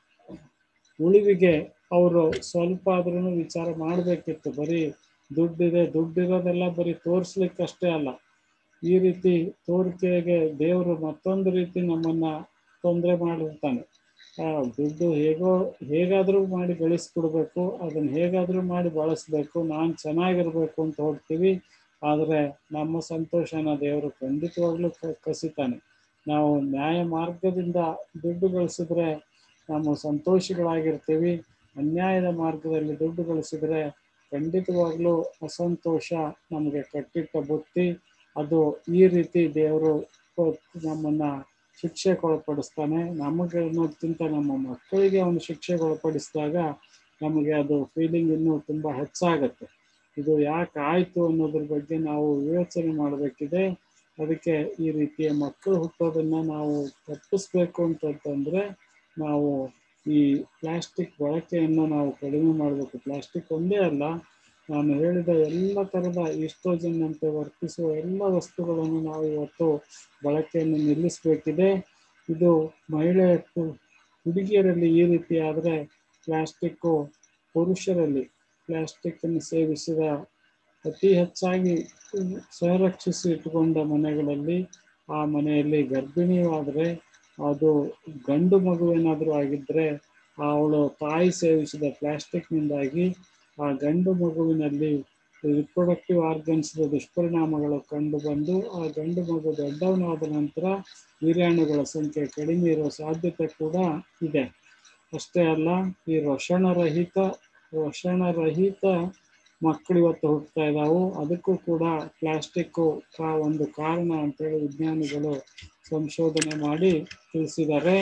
ಉಳಿವಿಗೆ ಅವರು ಸ್ವಲ್ಪ ಆದ್ರೂ ವಿಚಾರ ಮಾಡಬೇಕಿತ್ತು ಬರೀ ದುಡ್ಡಿದೆ ದುಡ್ಡಿರೋದೆಲ್ಲ ಬರೀ ತೋರಿಸ್ಲಿಕ್ಕಷ್ಟೇ ಅಲ್ಲ ಈ ರೀತಿ ತೋರಿಕೆಗೆ ದೇವರು ಮತ್ತೊಂದು ರೀತಿ ನಮ್ಮನ್ನ ತೊಂದರೆ ಮಾಡಿರ್ತಾನೆ ಆ ದುಡ್ಡು ಹೇಗೋ ಹೇಗಾದ್ರೂ ಮಾಡಿ ಗಳಿಸ್ಕೊಡ್ಬೇಕು ಅದನ್ನ ಹೇಗಾದ್ರೂ ಮಾಡಿ ಬಳಸ್ಬೇಕು ನಾನು ಚೆನ್ನಾಗಿರ್ಬೇಕು ಅಂತ ಹೋಗ್ತೀವಿ ಆದ್ರೆ ನಮ್ಮ ಸಂತೋಷನ ದೇವರು ಖಂಡಿತವಾಗ್ಲೂ ಕ- ಕಸಿತಾನೆ ನಾವು ನ್ಯಾಯ ಮಾರ್ಗದಿಂದ ದುಡ್ಡು ಗಳಿಸಿದ್ರೆ ನಾವು ಸಂತೋಷಗಳಾಗಿರ್ತೀವಿ ಅನ್ಯಾಯದ ಮಾರ್ಗದಲ್ಲಿ ದುಡ್ಡು ಗಳಿಸಿದ್ರೆ ಖಂಡಿತವಾಗ್ಲೂ ಅಸಂತೋಷ ನಮಗೆ ಕಟ್ಟಿಟ್ಟ ಬುತ್ತಿ ಅದು ಈ ರೀತಿ ದೇವರು ನಮ್ಮನ್ನ ಶಿಕ್ಷೆಗೊಳಪಡಿಸ್ತಾನೆ ನಮಗೆ ಅನ್ನೋದಕ್ಕಿಂತ ನಮ್ಮ ಮಕ್ಕಳಿಗೆ ಅವನು ಶಿಕ್ಷೆಗೊಳಪಡಿಸಿದಾಗ ನಮಗೆ ಅದು ಫೀಲಿಂಗ್ ಇನ್ನೂ ತುಂಬಾ ಹೆಚ್ಚಾಗತ್ತೆ ಇದು ಯಾಕೆ ಆಯ್ತು ಅನ್ನೋದ್ರ ಬಗ್ಗೆ ನಾವು ವಿವೇಚನೆ ಮಾಡಬೇಕಿದೆ ಅದಕ್ಕೆ ಈ ರೀತಿಯ ಮಕ್ಕಳು ಹುಟ್ಟೋದನ್ನ ನಾವು ತಪ್ಪಿಸ್ಬೇಕು ಅಂತಂದ್ರೆ ನಾವು ಈ ಪ್ಲಾಸ್ಟಿಕ್ ಬಳಕೆಯನ್ನು ನಾವು ಕಡಿಮೆ ಮಾಡಬೇಕು ಪ್ಲಾಸ್ಟಿಕ್ ಒಂದೇ ಅಲ್ಲ ನಾನು ಹೇಳಿದ ಎಲ್ಲ ಥರದ ಈಸ್ಟ್ರೋಜನ್ ಅಂತೆ ವರ್ತಿಸುವ ಎಲ್ಲ ವಸ್ತುಗಳನ್ನು ನಾವು ಇವತ್ತು ಬಳಕೆಯನ್ನು ನಿಲ್ಲಿಸಬೇಕಿದೆ ಇದು ಮಹಿಳೆ ಹು- ಹುಡುಗಿಯರಲ್ಲಿ ಈ ರೀತಿ ಆದರೆ ಪ್ಲಾಸ್ಟಿಕ್ಕು ಪುರುಷರಲ್ಲಿ ಪ್ಲಾಸ್ಟಿಕ್ ಅನ್ನು ಸೇವಿಸಿದ ಅತಿ ಹೆಚ್ಚಾಗಿ ಸಂರಕ್ಷಿಸಿ ಇಟ್ಟುಕೊಂಡ ಮನೆಗಳಲ್ಲಿ ಆ ಮನೆಯಲ್ಲಿ ಗರ್ಭಿಣಿಯಾದರೆ ಅದು ಗಂಡು ಮಗುವೇನಾದರೂ ಆಗಿದ್ರೆ ಅವಳು ತಾಯಿ ಸೇವಿಸಿದ ಪ್ಲಾಸ್ಟಿಕ್ನಿಂದಾಗಿ ಆ ಗಂಡು ಮಗುವಿನಲ್ಲಿ ರಿಪ್ರೊಡಕ್ಟಿವ್ ಆರ್ಗನ್ಸ್ ದುಷ್ಪರಿಣಾಮಗಳು ಕಂಡು ಬಂದು ಆ ಗಂಡು ಮಗು ದೊಡ್ಡವನಾದ ನಂತರ ವೀರ್ಯಾಣುಗಳ ಸಂಖ್ಯೆ ಕಡಿಮೆ ಇರುವ ಸಾಧ್ಯತೆ ಕೂಡ ಇದೆ ಅಷ್ಟೇ ಅಲ್ಲ ಈ ರಕ್ಷಣರಹಿತ ರಕ್ಷಣರಹಿತ ಮಕ್ಕಳು ಇವತ್ತು ಹುಟ್ಟುತ್ತಾ ಇದ್ದಾವು ಅದಕ್ಕೂ ಕೂಡ ಪ್ಲಾಸ್ಟಿಕ್ ಒಂದು ಕಾರಣ ಅಂತೇಳಿ ವಿಜ್ಞಾನಿಗಳು ಸಂಶೋಧನೆ ಮಾಡಿ ತಿಳಿಸಿದ್ದಾರೆ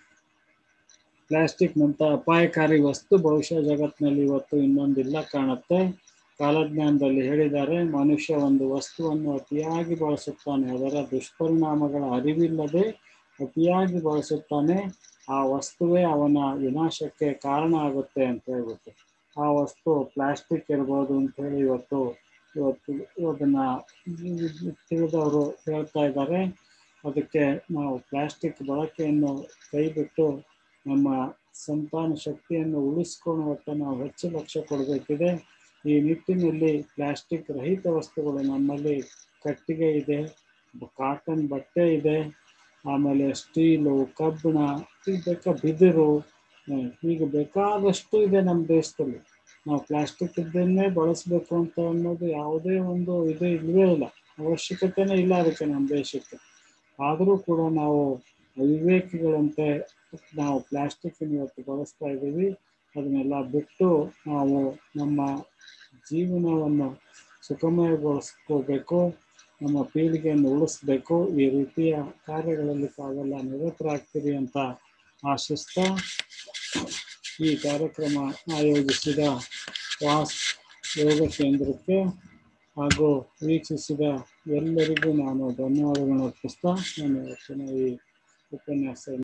ಪ್ಲಾಸ್ಟಿಕ್ ನಂತ ಅಪಾಯಕಾರಿ ವಸ್ತು ಬಹುಶಃ ಜಗತ್ತಿನಲ್ಲಿ ಇವತ್ತು ಇನ್ನೊಂದಿಲ್ಲ ಕಾಣುತ್ತೆ ಕಾಲಜ್ಞಾನದಲ್ಲಿ ಹೇಳಿದ್ದಾರೆ ಮನುಷ್ಯ ಒಂದು ವಸ್ತುವನ್ನು ಅತಿಯಾಗಿ ಬಳಸುತ್ತಾನೆ ಅದರ ದುಷ್ಪರಿಣಾಮಗಳ ಅರಿವಿಲ್ಲದೆ ಅತಿಯಾಗಿ ಬಳಸುತ್ತಾನೆ ಆ ವಸ್ತುವೇ ಅವನ ವಿನಾಶಕ್ಕೆ ಕಾರಣ ಆಗುತ್ತೆ ಅಂತ ಹೇಳ್ಬಿಟ್ಟು ಆ ವಸ್ತು ಪ್ಲಾಸ್ಟಿಕ್ ಇರ್ಬೋದು ಅಂತ ಹೇಳಿ ಇವತ್ತು ಇವತ್ತು ಅದನ್ನ ತಿಳಿದವರು ಹೇಳ್ತಾ ಇದ್ದಾರೆ ಅದಕ್ಕೆ ನಾವು ಪ್ಲಾಸ್ಟಿಕ್ ಬಳಕೆಯನ್ನು ಕೈ ಬಿಟ್ಟು ನಮ್ಮ ಸಂತಾನ ಶಕ್ತಿಯನ್ನು ಉಳಿಸ್ಕೊಳ್ಳುವತ್ತ ನಾವು ಹೆಚ್ಚು ಲಕ್ಷ್ಯ ಕೊಡಬೇಕಿದೆ ಈ ನಿಟ್ಟಿನಲ್ಲಿ ಪ್ಲಾಸ್ಟಿಕ್ ರಹಿತ ವಸ್ತುಗಳು ನಮ್ಮಲ್ಲಿ ಕಟ್ಟಿಗೆ ಇದೆ ಕಾಟನ್ ಬಟ್ಟೆ ಇದೆ ಆಮೇಲೆ ಸ್ಟೀಲು ಕಬ್ಬಿಣ ಈ ಬೇಕಾ ಬಿದಿರು ಹ್ಮ್, ಈಗ ಬೇಕಾದಷ್ಟು ಇದೆ ನಮ್ಮ ದೇಶದಲ್ಲಿ ನಾವು ಪ್ಲಾಸ್ಟಿಕ್ ಇದ್ದನ್ನೇ ಬಳಸಬೇಕು ಅಂತ ಅನ್ನೋದು ಯಾವುದೇ ಒಂದು ಇದು ಇಲ್ಲವೇ ಇಲ್ಲ ಅವಶ್ಯಕತೆನೇ ಇಲ್ಲ ಅದಕ್ಕೆ ನಮ್ಮ ದೇಶಕ್ಕೆ ಆದರೂ ಕೂಡ ನಾವು ಅವಿವೇಕಿಗಳಂತೆ ನಾವು ಪ್ಲಾಸ್ಟಿಕ್ ಇವತ್ತು ಬಳಸ್ತಾ ಇದ್ದೀವಿ ಅದನ್ನೆಲ್ಲ ಬಿಟ್ಟು ನಾವು ನಮ್ಮ ಜೀವನವನ್ನು ಸುಖಮಯಗೊಳಿಸ್ಕೋಬೇಕು ನಮ್ಮ ಪೀಳಿಗೆಯನ್ನು ಉಳಿಸ್ಬೇಕು ಈ ರೀತಿಯ ಕಾರ್ಯಗಳಲ್ಲಿ ತಾವೆಲ್ಲ ನಿರತರಾಗ್ತೀರಿ ಅಂತ ಆಶಿಸ್ತಾ ಈ ಕಾರ್ಯಕ್ರಮ ಆಯೋಜಿಸಿದ ವಾಸ್ ಯೋಗ ಕೇಂದ್ರಕ್ಕೆ ಹಾಗೂ ವೀಕ್ಷಿಸಿದ ಎಲ್ಲರಿಗೂ ನಾನು ಧನ್ಯವಾದಗಳನ್ನು ಅರ್ಪಿಸ್ತಾ ನಾನು ಇವತ್ತಿನ ಈ ಉಪನ್ಯಾಸ